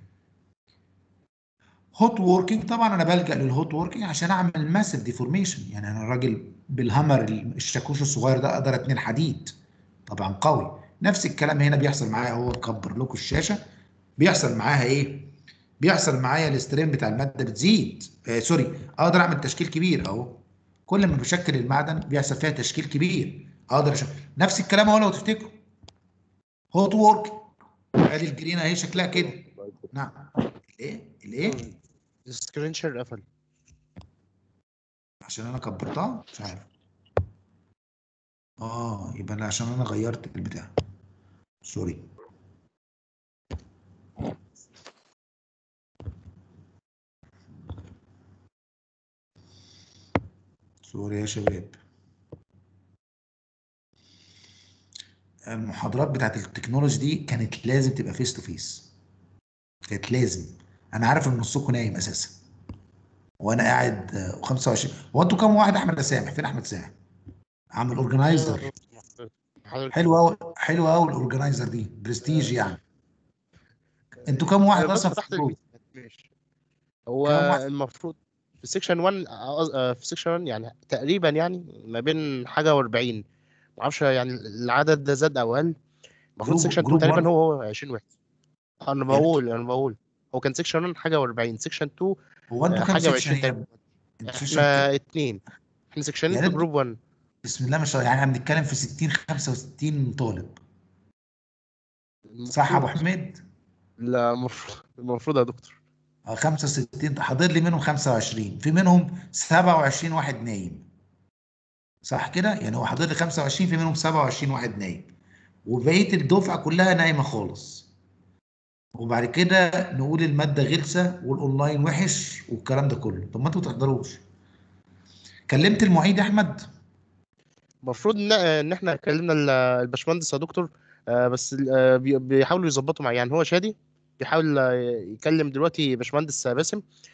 هوت ووركينج طبعا انا بلجا للهوت ووركينج عشان اعمل ماسيف ديفورميشن يعني انا الراجل بالهامر الشاكوش الصغير ده اقدر اتنين حديد طبعا قوي نفس الكلام هنا بيحصل معايا هو كبر لكم الشاشه بيحصل معاها ايه بيحصل معايا الاسترين بتاع الماده بتزيد آه سوري اقدر اعمل تشكيل كبير اهو كل ما بشكل المعدن بيحصل فيها تشكيل كبير اقدر أشكل. نفس الكلام اهو لو تفتكروا هوت وورك ادي الجرين اهي شكلها كده نعم الايه الايه السكرين شير قفل عشان انا كبرتها مش عارف اه يبقى أنا عشان انا غيرت البتاع سوري سوري يا شباب المحاضرات بتاعت التكنولوجي دي كانت لازم تبقى فيس تو فيس كانت لازم انا عارف ان نصكم نايم اساسا وانا قاعد آه، 25 هو انتوا كام واحد احمد سامح فين احمد سامح عامل اورجنايزر حضرتك حلو قوي حلو قوي الاورجنايزر دي برستيج يعني انتوا كام واحد بس اصلا في تحت الجروب الميزان. ماشي. هو كام واحد؟ المفروض في سيكشن 1 آه، آه، في سيكشن 1 يعني تقريبا يعني ما بين حاجه و40 ما اعرفش يعني العدد ده زاد او قل المفروض جروب- سيكشن 2 جروب تقريبا one. هو هو 20 واحد انا بقول انا بقول هو كان سيكشن 1 حاجه و40 سيكشن 2 هو انتوا آه، كام حاجه سيكشن و20 يا تقريبا ابني؟ انتوا سيكشن احنا كام؟ اتنين احنا سيكشنين يعني في انت- جروب 1 بسم الله ما شاء الله يعني احنا بنتكلم في 60 65 طالب صح يا ابو المفروض حميد؟ لا المفروض المفروض يا دكتور اه 65 حاضر لي منهم 25 في منهم 27 واحد نايم صح كده؟ يعني هو حاضر لي 25 في منهم 27 واحد نايم وبقيه الدفعه كلها نايمه خالص وبعد كده نقول الماده غلسه والاونلاين وحش والكلام ده كله طب ما انتوا ما تحضروش كلمت المعيد يا احمد المفروض ان ان احنا كلمنا ال- الباشمهندس يا دكتور آه، بس آه، بي- بيحاولوا يظبطوا معاه يعني هو شادي بيحاول آه، يكلم دلوقتي باشمهندس باسم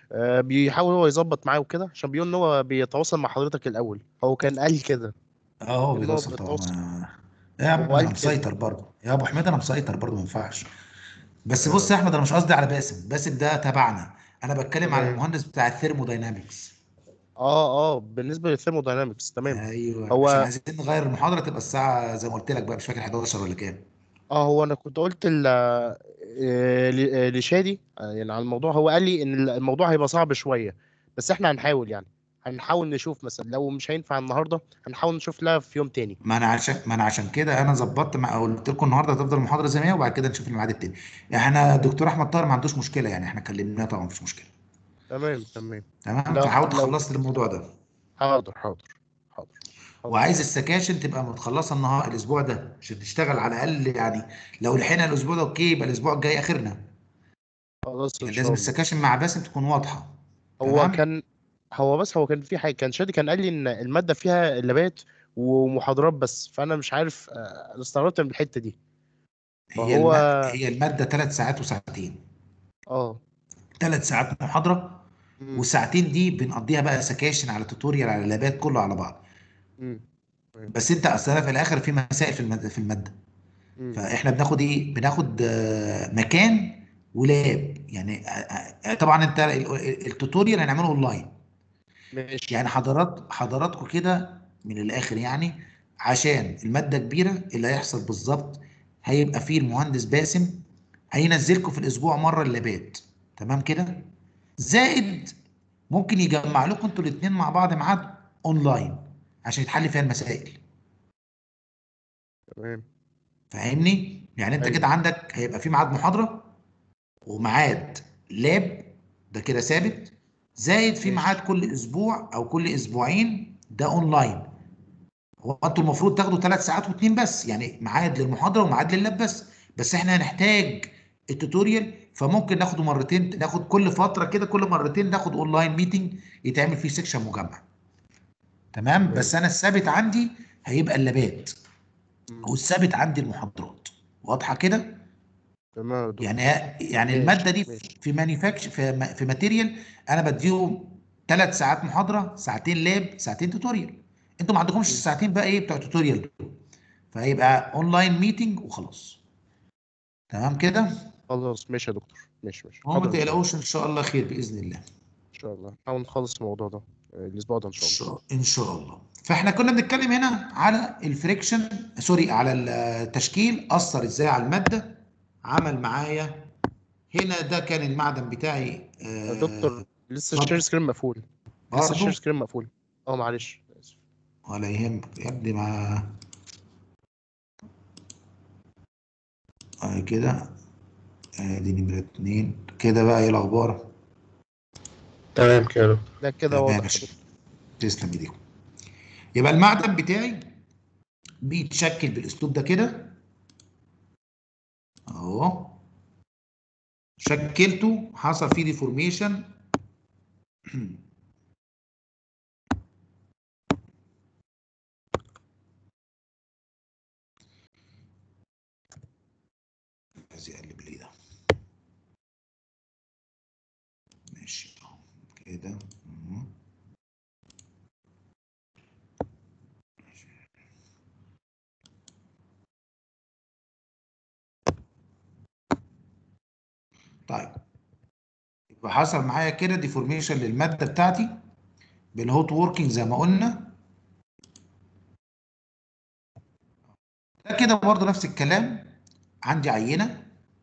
آه، بيحاول هو يظبط معاه وكده عشان بيقول ان هو بيتواصل مع حضرتك الاول هو كان قال كده اه هو إن هو بيتوصل طبعا بيتواصل. ما- يا عم هو قال انا كده. مسيطر برضه يا ابو حميد انا مسيطر برضه ما ينفعش بس آه. بص يا احمد انا مش قصدي على باسم باسم ده تبعنا انا بتكلم على تمام. المهندس بتاع الثيرموداينامكس اه اه بالنسبه للثيرموداينامكس تمام ايوه هو- عشان عايزين نغير المحاضره تبقى الساعه زي ما قلت لك بقى مش فاكر 11 ولا كام اه هو انا كنت قلت ل- آه، ل- آه، لشادي آه، يعني على الموضوع هو قال لي ان الموضوع هيبقى صعب شويه بس احنا هنحاول يعني هنحاول نشوف مثلا لو مش هينفع النهارده هنحاول نشوف لها في يوم تاني ما انا عشان ما انا عشان كده انا ظبطت مع قلت لكم النهارده هتفضل المحاضره زي ما هي وبعد كده نشوف الميعاد التاني احنا دكتور احمد طاهر ما عندوش مشكله يعني احنا كلمناه طبعا مفيش مشكله تمام تمام تمام لو- فحاول لو- تخلص لي الموضوع ده حاضر حاضر حاضر حاضر. وعايز السكاشن تبقى متخلصه النهار الاسبوع ده عشان تشتغل على الاقل يعني لو لحقنا الاسبوع ده اوكي يبقى الاسبوع الجاي اخرنا خلاص ان يعني شاء لازم الله السكاشن مع باسم تكون واضحه هو تمام؟ كان هو بس هو كان في حاجه كان شادي كان قال لي ان الماده فيها لابات ومحاضرات بس فانا مش عارف آه، انا استغربت من الحته دي هي فهو- الم... هي الماده ثلاث ساعات وساعتين اه ثلاث ساعات محاضره مم. والساعتين دي بنقضيها بقى سكاشن على توتوريال على لابات كله على بعض مم. بس انت اصلا في الاخر في مسائل في الماده في الماده مم. فاحنا بناخد ايه بناخد آه، مكان ولاب يعني آه، آه، طبعا انت ال- ال- التوتوريال هنعمله اونلاين ماشي يعني حضرات حضراتكم كده من الاخر يعني عشان الماده كبيره اللي هيحصل بالظبط هيبقى فيه المهندس باسم هينزلكم في الاسبوع مره اللابات تمام كده زائد ممكن يجمع لكم انتوا الاثنين مع بعض ميعاد اونلاين عشان يتحل فيها المسائل تمام فاهمني يعني انت أيوة. كده عندك هيبقى في ميعاد محاضره وميعاد لاب ده كده ثابت زائد في ماشي. ميعاد كل اسبوع او كل اسبوعين ده اونلاين هو انتوا المفروض تاخدوا ثلاث ساعات واثنين بس يعني ميعاد للمحاضره وميعاد لللاب بس بس احنا هنحتاج التوتوريال فممكن ناخده مرتين ناخد كل فتره كده كل مرتين ناخد اونلاين ميتنج يتعمل فيه سيكشن مجمع تمام بس انا الثابت عندي هيبقى اللابات مم. والثابت عندي المحاضرات واضحه كده تمام يا دكتور. يعني يعني ماشي، الماده دي ماشي. في مانيفاكتش في ما- في ماتيريال انا بديهم ثلاث ساعات محاضره ساعتين لاب ساعتين توتوريال انتوا ما عندكمش م. الساعتين بقى ايه بتوع التوتوريال دول فهيبقى اونلاين ميتنج وخلاص تمام كده خلاص ماشي يا دكتور ماشي ماشي هو ما حاضر يا دكتور. تقلقوش ان شاء الله خير باذن الله ان شاء الله نحاول نخلص الموضوع ده آه، الاسبوع ده ان ان شاء الله شاء ان شاء الله فاحنا كنا بنتكلم هنا على الفريكشن سوري على التشكيل اثر ازاي على الماده عمل معايا هنا ده كان المعدن بتاعي يا آه، دكتور لسه اتفضل. الشير سكرين مقفول لسه برضه الشير سكرين مقفول اه معلش آسف. ولا يهمك يا ابني ما اه كده ادي نمرة اتنين كده بقى ايه الاخبار تمام كده ده كده تمام واضح يا يا باشا. دكتور. تسلم ايديكم يبقى المعدن بتاعي بيتشكل بالاسلوب ده كده اهو شكلته حصل فيه ديفورميشن عايز يقلب ليه ده ماشي اهو كده اهو. طيب يبقى حصل معايا كده ديفورميشن للماده بتاعتي بالهوت ووركينج زي ما قلنا ده كده برضه نفس الكلام عندي عينه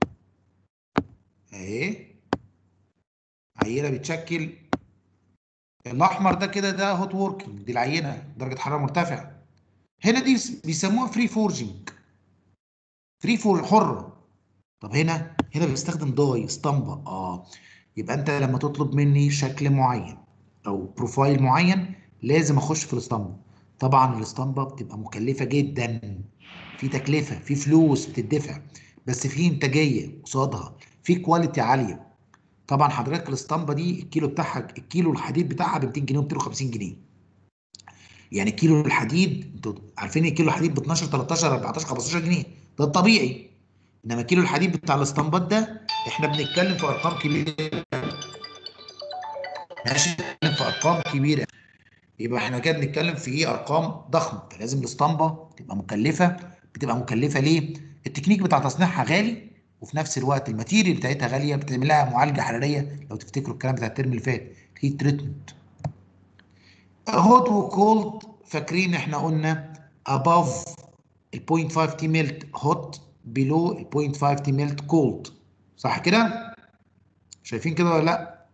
اهي عينه بتشكل الاحمر ده كده ده هوت ووركينج دي العينه درجه حراره مرتفعه هنا دي بيسموها فري فورجينج فري فور حره طب هنا هنا بيستخدم داي اسطمبه اه يبقى انت لما تطلب مني شكل معين او بروفايل معين لازم اخش في الاسطمبه طبعا الاسطمبه بتبقى مكلفه جدا في تكلفه في فلوس بتدفع بس في انتاجيه قصادها في كواليتي عاليه طبعا حضرتك الاسطمبه دي الكيلو بتاعها الكيلو الحديد بتاعها ب 200 جنيه و 250 جنيه يعني كيلو الحديد انتوا عارفين الكيلو الحديد ب 12 13 14 15 جنيه ده الطبيعي انما كيلو الحديد بتاع الاسطمبات ده احنا بنتكلم في ارقام كبيره ماشي بنتكلم في ارقام كبيره يبقى احنا كده بنتكلم في ايه ارقام ضخمه فلازم الاسطمبه تبقى مكلفه بتبقى مكلفه ليه التكنيك بتاع تصنيعها غالي وفي نفس الوقت الماتيريال بتاعتها غاليه بتعمل لها معالجه حراريه لو تفتكروا الكلام بتاع الترم اللي فات هيت تريتمنت هوت وكولد فاكرين احنا قلنا above ال 0.5 تي ميلت هوت below ال 0.5 تي ميلت كولد صح كده؟ شايفين كده ولا لا؟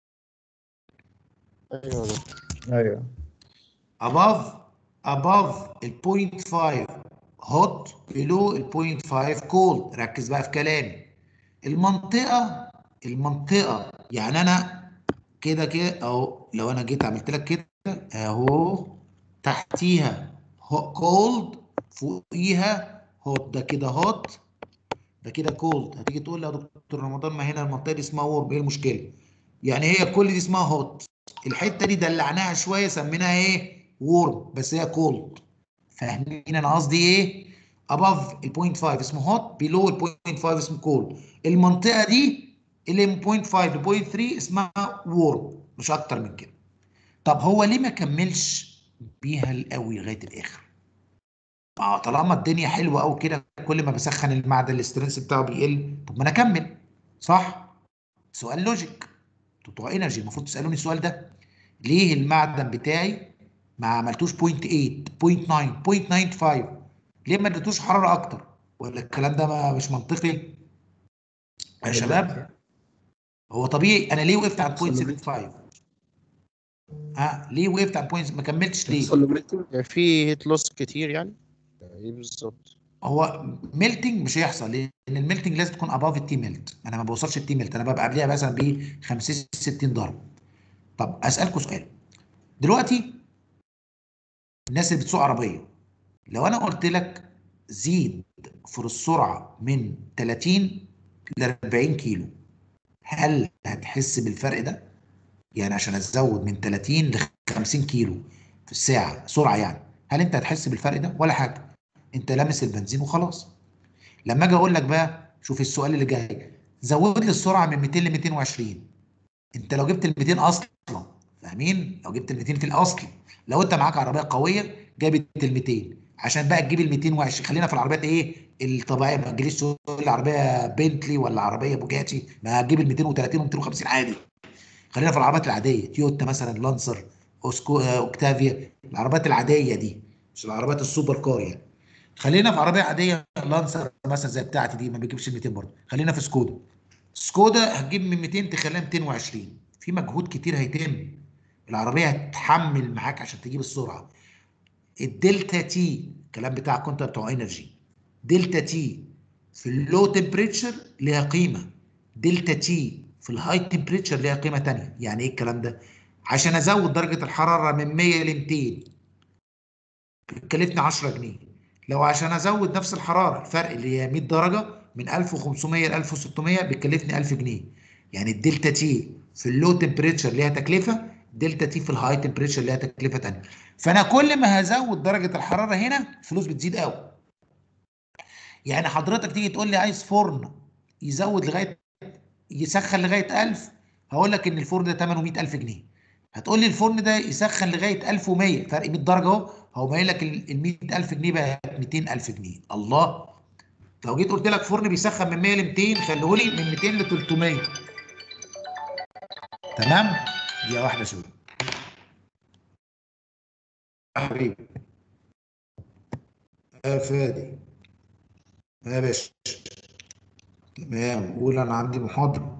ايوه يا دكتور. ايوه above above ال 0.5 hot below ال 0.5 cold ركز بقى في كلامي المنطقة المنطقة يعني أنا كده كده أهو لو أنا جيت عملت لك كده أهو تحتيها cold فوقيها hot ده كده hot ده كده cold هتيجي تقول لي يا دكتور رمضان ما هنا المنطقة دي اسمها warm إيه المشكلة؟ يعني هي كل دي اسمها hot الحته دي دلعناها شويه سميناها ايه وورم بس هي كولد فاهمين انا قصدي ايه above ال 0.5 اسمه هوت below ال 0.5 اسمه كولد المنطقه دي اللي من 0.5 ل 0.3 اسمها وورم مش اكتر من كده طب هو ليه ما كملش بيها القوي لغايه الاخر اه طالما الدنيا حلوه قوي كده كل ما بسخن المعدن الاسترنس بتاعه بيقل طب ما انا اكمل صح سؤال لوجيك انتوا بتوع انرجي المفروض تسالوني السؤال ده ليه المعدن بتاعي ما عملتوش 0.8 0.9 0.95 ليه ما اديتوش حراره اكتر ولا الكلام ده ما مش منطقي يا شباب هو طبيعي انا ليه وقفت عند 0.75 ها ليه وقفت عند 0. ما كملتش ليه يعني في هيت لوس كتير يعني ايه بالظبط هو ميلتنج مش هيحصل لان الميلتنج لازم تكون اباف التي ميلت انا ما بوصلش التي ميلت انا ببقى قبلها مثلا ب 50 60 ضرب طب اسالكم سؤال دلوقتي الناس اللي بتسوق عربيه لو انا قلت لك زيد في السرعه من 30 ل 40 كيلو هل هتحس بالفرق ده؟ يعني عشان ازود من 30 ل 50 كيلو في الساعه سرعه يعني هل انت هتحس بالفرق ده ولا حاجه؟ انت لامس البنزين وخلاص لما اجي اقول لك بقى شوف السؤال اللي جاي زود لي السرعه من 200 ل 220 انت لو جبت ال 200 اصلا فاهمين لو جبت ال 200 في الاصل لو انت معاك عربيه قويه جابت ال 200 عشان بقى تجيب ال 220 خلينا في العربيات ايه الطبيعيه ما تجيليش تقول لي عربيه بنتلي ولا عربيه بوجاتي ما هتجيب ال 230 و 250 عادي خلينا في العربيات العاديه تويوتا مثلا لانسر أوسكو آه، اوكتافيا العربيات العاديه دي مش العربيات السوبر كار يعني خلينا في عربيه عاديه لانسر مثلا زي بتاعتي دي ما بيجيبش ال 200 برضه خلينا في سكودا سكودا هتجيب من 200 تخليها 220 في مجهود كتير هيتم العربيه هتحمل معاك عشان تجيب السرعه الدلتا تي الكلام بتاعك كنت بتوع انرجي دلتا تي في اللو تمبريتشر ليها قيمه دلتا تي في الهاي تمبريتشر ليها قيمه تانية يعني ايه الكلام ده عشان ازود درجه الحراره من 100 ل 200 بتكلفني 10 جنيه لو عشان ازود نفس الحراره الفرق اللي هي 100 درجه من 1500 ل 1600 بتكلفني 1000 جنيه يعني الدلتا تي في اللو تمبريتشر ليها تكلفه دلتا تي في الهاي تمبريتشر ليها تكلفه ثانيه فانا كل ما هزود درجه الحراره هنا الفلوس بتزيد قوي يعني حضرتك تيجي تقول لي عايز فرن يزود لغايه يسخن لغايه 1000 هقول لك ان الفرن ده ثمنه 100000 جنيه هتقول لي الفرن ده يسخن لغايه 1100 فرق 100 درجه اهو هو قايل لك ال 100000 جنيه بقى 200000 جنيه الله لو جيت قلت لك فرن بيسخن من 100 ل 200 خليه لي من 200 ل 300 تمام دي واحده شويه يا حبيبي يا فادي يا باشا تمام قول انا عندي محاضره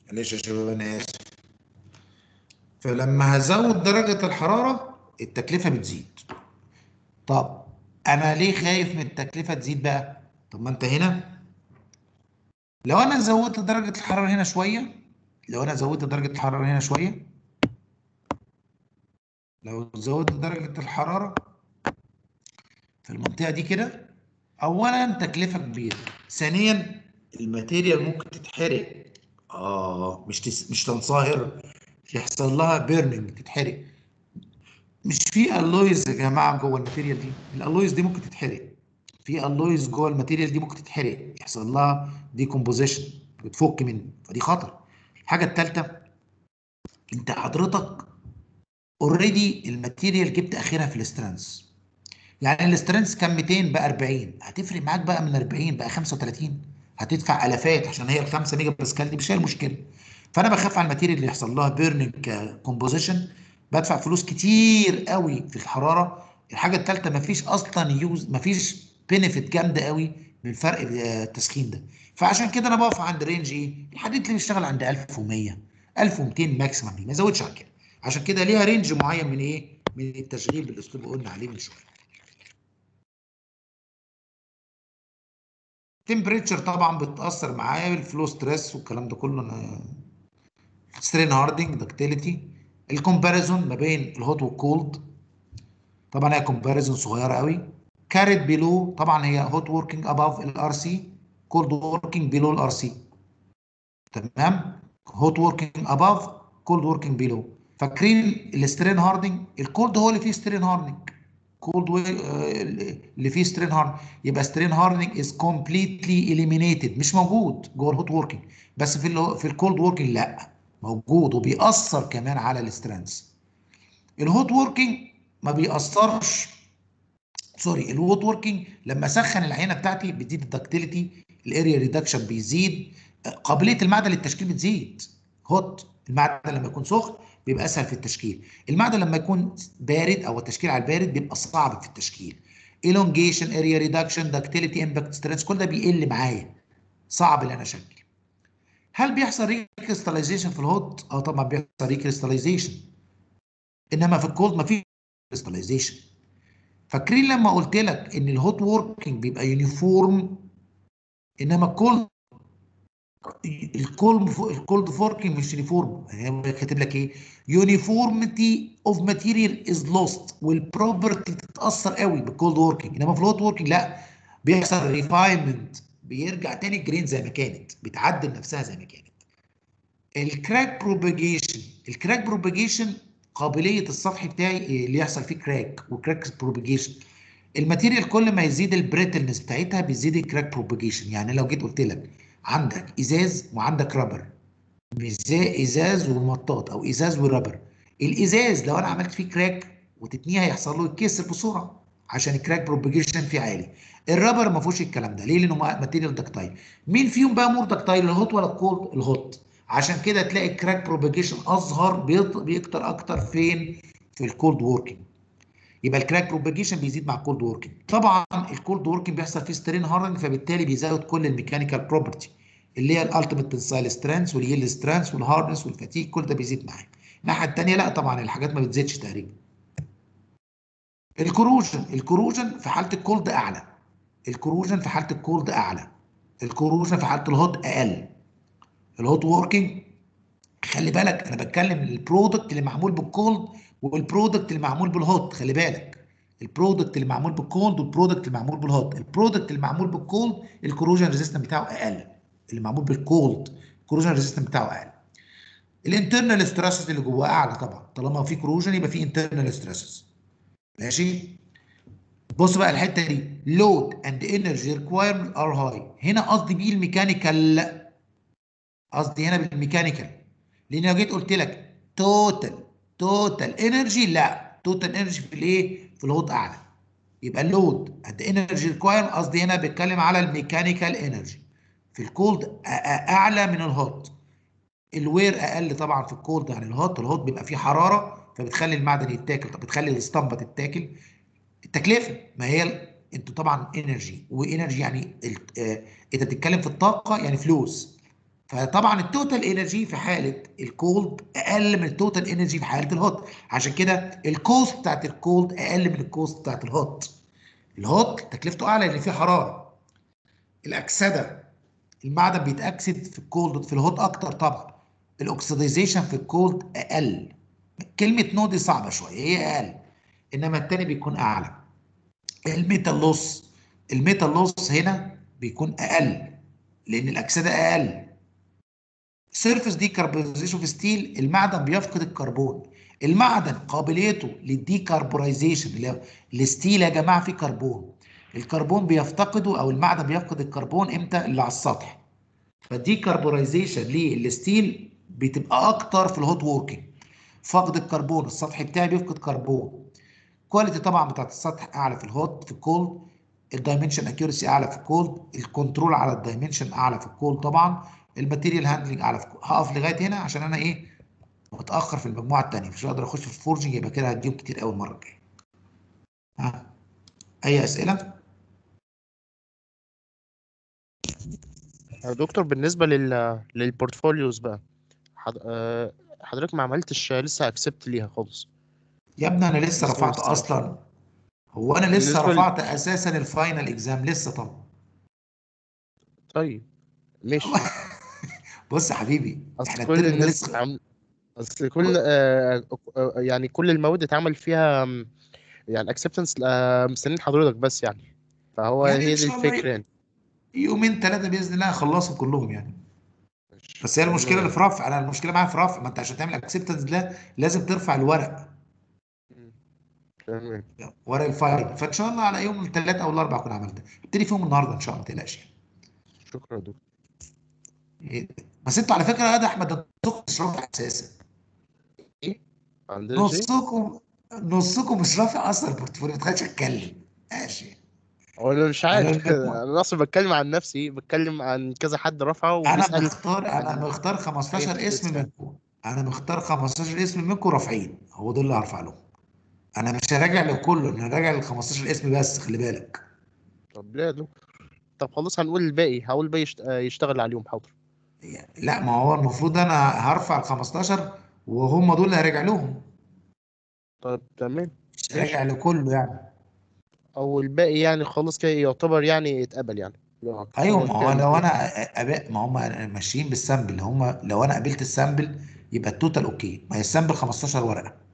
معلش يا شباب انا اسف فلما هزود درجة الحرارة التكلفة بتزيد طب انا ليه خايف من التكلفة تزيد بقى طب ما انت هنا لو انا زودت درجة الحرارة هنا شوية لو انا زودت درجة الحرارة هنا شوية لو زودت درجة الحرارة في المنطقة دي كده اولا تكلفة كبيرة ثانيا الماتيريال ممكن تتحرق اه مش تس... مش تنصهر يحصل لها بيرنينج تتحرق مش في الويز يا جماعه جوه الماتيريال دي الالويز دي ممكن تتحرق في الويز جوه الماتيريال دي ممكن تتحرق يحصل لها ديكومبوزيشن بتفك منه فدي خطر الحاجه الثالثه انت حضرتك اوريدي الماتيريال جبت اخرها في الاسترانس يعني الاسترانس كان 200 بقى 40 هتفرق معاك بقى من 40 بقى 35 هتدفع الافات عشان هي ال 5 ميجا باسكال دي مش هي المشكله فانا بخاف على الماتيريال اللي يحصل لها بيرنينج كومبوزيشن بدفع فلوس كتير قوي في الحراره الحاجه الثالثه مفيش اصلا يوز مفيش بينفيت جامده قوي من فرق التسخين ده فعشان كده انا بقف عند رينج ايه الحديد اللي بيشتغل عند 1100 1200 ماكسيمم ما يزودش عن كده عشان كده ليها رينج معين من ايه من التشغيل بالاسلوب اللي قلنا عليه من شويه تمبريتشر طبعا بتاثر معايا بالفلو ستريس والكلام ده كله انا سترين هاردنج دكتيليتي الكومباريزون ما بين الهوت والكولد طبعا هي كومباريزون صغيره قوي كاريت بيلو طبعا هي هوت وركينج اباف الار سي كولد وركينج بيلو الار سي تمام هوت وركينج اباف كولد وركينج بيلو فاكرين السترين هاردنج الكولد هو اللي فيه سترين هاردنج كولد اللي فيه سترين هاردنج يبقى سترين هاردنج از كومبليتلي اليمينيتد مش موجود جوه الهوت وركينج بس في ال في الكولد وركينج لا موجود وبيأثر كمان على السترينث الهوت وركينج ما بيأثرش سوري الهوت وركينج لما اسخن العينه بتاعتي بتزيد الدكتيليتي الاريا ريدكشن بيزيد قابليه المعدن للتشكيل بتزيد هوت المعدن لما يكون سخن بيبقى اسهل في التشكيل المعدن لما يكون بارد او التشكيل على البارد بيبقى صعب في التشكيل elongation اريا ريدكشن دكتيليتي امباكت سترينث كل ده بيقل معايا صعب ان انا اشكل هل بيحصل ريكريستاليزيشن في الهوت؟ اه طبعا بيحصل ريكريستاليزيشن انما في الكولد ما فيش ريكريستاليزيشن فاكرين لما قلت لك ان الهوت ووركينج بيبقى يونيفورم انما الكولد الكولد الكولد فوركينج مش يونيفورم يعني كاتب لك ايه يونيفورميتي اوف ماتيريال از لوست والبروبرتي تتاثر قوي بالكولد ووركينج انما في الهوت ووركينج لا بيحصل ريفاينمنت بيرجع تاني الجرين زي ما كانت بتعدل نفسها زي ما كانت الكراك بروباجيشن الكراك بروباجيشن قابليه السطح بتاعي اللي يحصل فيه كراك وكراك بروباجيشن الماتيريال كل ما يزيد البريتلنس بتاعتها بيزيد الكراك بروباجيشن يعني لو جيت قلت لك عندك ازاز وعندك رابر مش زي ازاز ومطاط او ازاز ورابر الازاز لو انا عملت فيه كراك وتتنيه هيحصل له يتكسر بسرعه عشان الكراك بروباجيشن فيه عالي الرابر ما فيهوش الكلام ده ليه لانه ماتيريال دكتايل مين فيهم بقى مور دكتايل الهوت ولا الكولد الهوت عشان كده تلاقي الكراك بروباجيشن اصغر بيكتر اكتر فين في الكولد ووركينج يبقى الكراك بروباجيشن بيزيد مع الكولد ووركينج طبعا الكولد ووركينج بيحصل فيه سترين هارنج فبالتالي بيزود كل الميكانيكال بروبرتي اللي هي الالتيميت تنسايل سترينث واليل سترينث والهاردنس والفاتيج كل ده بيزيد معايا الناحيه الثانيه لا طبعا الحاجات ما بتزيدش تقريبا الكروجن الكروجن في حاله الكولد اعلى الكروجن في حاله الكولد اعلى الكروجن في حاله الهوت اقل الهوت ووركينج خلي بالك انا بتكلم البرودكت اللي معمول بالكولد والبرودكت اللي معمول بالهوت خلي بالك البرودكت اللي معمول بالكولد والبرودكت اللي معمول بالهوت البرودكت اللي معمول بالكولد الكروجن ريزيستنس بتاعه اقل اللي معمول بالكولد الكروجن ريزيستنس بتاعه اقل الانترنال ستريسز اللي جواه اعلى طبعا طالما في كروجن يبقى في انترنال ستريسز ماشي بص بقى الحته دي لود اند انرجي ريكوايرمنت ار هاي هنا قصدي بيه الميكانيكال قصدي هنا بالميكانيكال لان لو جيت قلت لك توتال توتال انرجي لا توتال انرجي في الايه في الهوت اعلى يبقى اللود اند انرجي ريكوايرمنت قصدي هنا بيتكلم على الميكانيكال انرجي في الكولد اعلى من الهوت الوير اقل طبعا في الكولد عن الهوت الهوت بيبقى فيه حراره فبتخلي المعدن يتاكل طب بتخلي الاسطمبه تتاكل التكلفه ما هي انتوا طبعا انرجي وانرجي يعني اه انت بتتكلم في الطاقه يعني فلوس فطبعا التوتال انرجي في حاله الكولد اقل من التوتال انرجي في حاله الهوت عشان كده الكوست بتاعت الكولد اقل من الكوست بتاعت الهوت الهوت تكلفته اعلى لان فيه حراره الاكسده المعدن بيتاكسد في الكولد في الهوت اكتر طبعا الاكسدايزيشن في الكولد اقل كلمه نو دي صعبه شويه هي اقل انما التاني بيكون اعلى الميتال لوس الميتال لوس هنا بيكون اقل لان الاكسده اقل سيرفيس ديكربونايزيشن في ستيل المعدن بيفقد الكربون المعدن قابليته للديكربونايزيشن اللي هو الستيل يا جماعه فيه كربون الكربون بيفتقده او المعدن بيفقد الكربون امتى اللي على السطح فالديكربونايزيشن للستيل بتبقى اكتر في الهوت ووركينج فقد الكربون السطح بتاعي بيفقد كربون كواليتي طبعا بتاعت السطح اعلى في الهوت في الكولد الدايمنشن اكيورسي اعلى في الكولد الكنترول على الدايمنشن اعلى في الكولد طبعا الماتيريال هاندلنج اعلى في الكولد هقف لغايه هنا عشان انا ايه متاخر في المجموعه الثانيه مش هقدر اخش في الفورجنج يبقى كده هديهم كتير قوي المره الجايه ها اي اسئله يا دكتور بالنسبة لل للبورتفوليوز بقى حض... آه، حضرتك ما عملتش لسه اكسبت ليها خالص يا ابني انا لسه لسه رفعت لسه. اصلا هو انا لسه بالنسبة لل- رفعت اساسا الفاينل اكزام لسه طبعا طيب ماشي بص يا حبيبي اصل احنا كل الترم ده الناس لسه عم... اصل كل آه... آه، يعني كل المواد اتعمل فيها آم، يعني اكسبتنس مستنيين حضرتك بس يعني فهو يعني إن هي دي شاء الله الفكرة يعني يومين ثلاثه باذن الله هخلصهم كلهم يعني بس هي المشكله اللي في رفع انا المشكله معايا في رفع ما انت عشان تعمل اكسبتنس ده لازم ترفع الورق تمام ورق الفايل فان شاء الله على يوم الثلاث او الاربع اكون عملت ابتدي فيهم النهارده ان شاء الله ما تقلقش يعني. شكرا يا دكتور إيه، بس انتوا على فكره يا ده احمد انتوا مش رافع اساسا عندنا شيء نصكم نصكم مش رافع اصلا البورتفوليو ما تخليش اتكلم ماشي هو انا مش أنا عارف المجموع. انا اصلا بتكلم عن نفسي بتكلم عن كذا حد رفعه انا وبيسأل مختار انا عن مختار 15 حاجات اسم لسه. منكم انا مختار 15 اسم منكم رافعين هو دول اللي هرفع لهم انا مش هراجع لكله انا هراجع لل 15 اسم بس خلي بالك طب ليه يا دكتور طب خلاص هنقول الباقي هقول الباقي يشت- آه، يشتغل عليهم حاضر لا ما هو المفروض انا هرفع ال 15 وهم دول اللي هراجع لهم طب تمام مش هراجع لكله يعني او الباقي يعني خلاص كده يعتبر يعني اتقبل يعني ايوه ما هو كده لو الاتنين. انا أبقى ما هم ماشيين بالسامبل هم لو انا قبلت السامبل يبقى التوتال اوكي ما هي السامبل 15 ورقه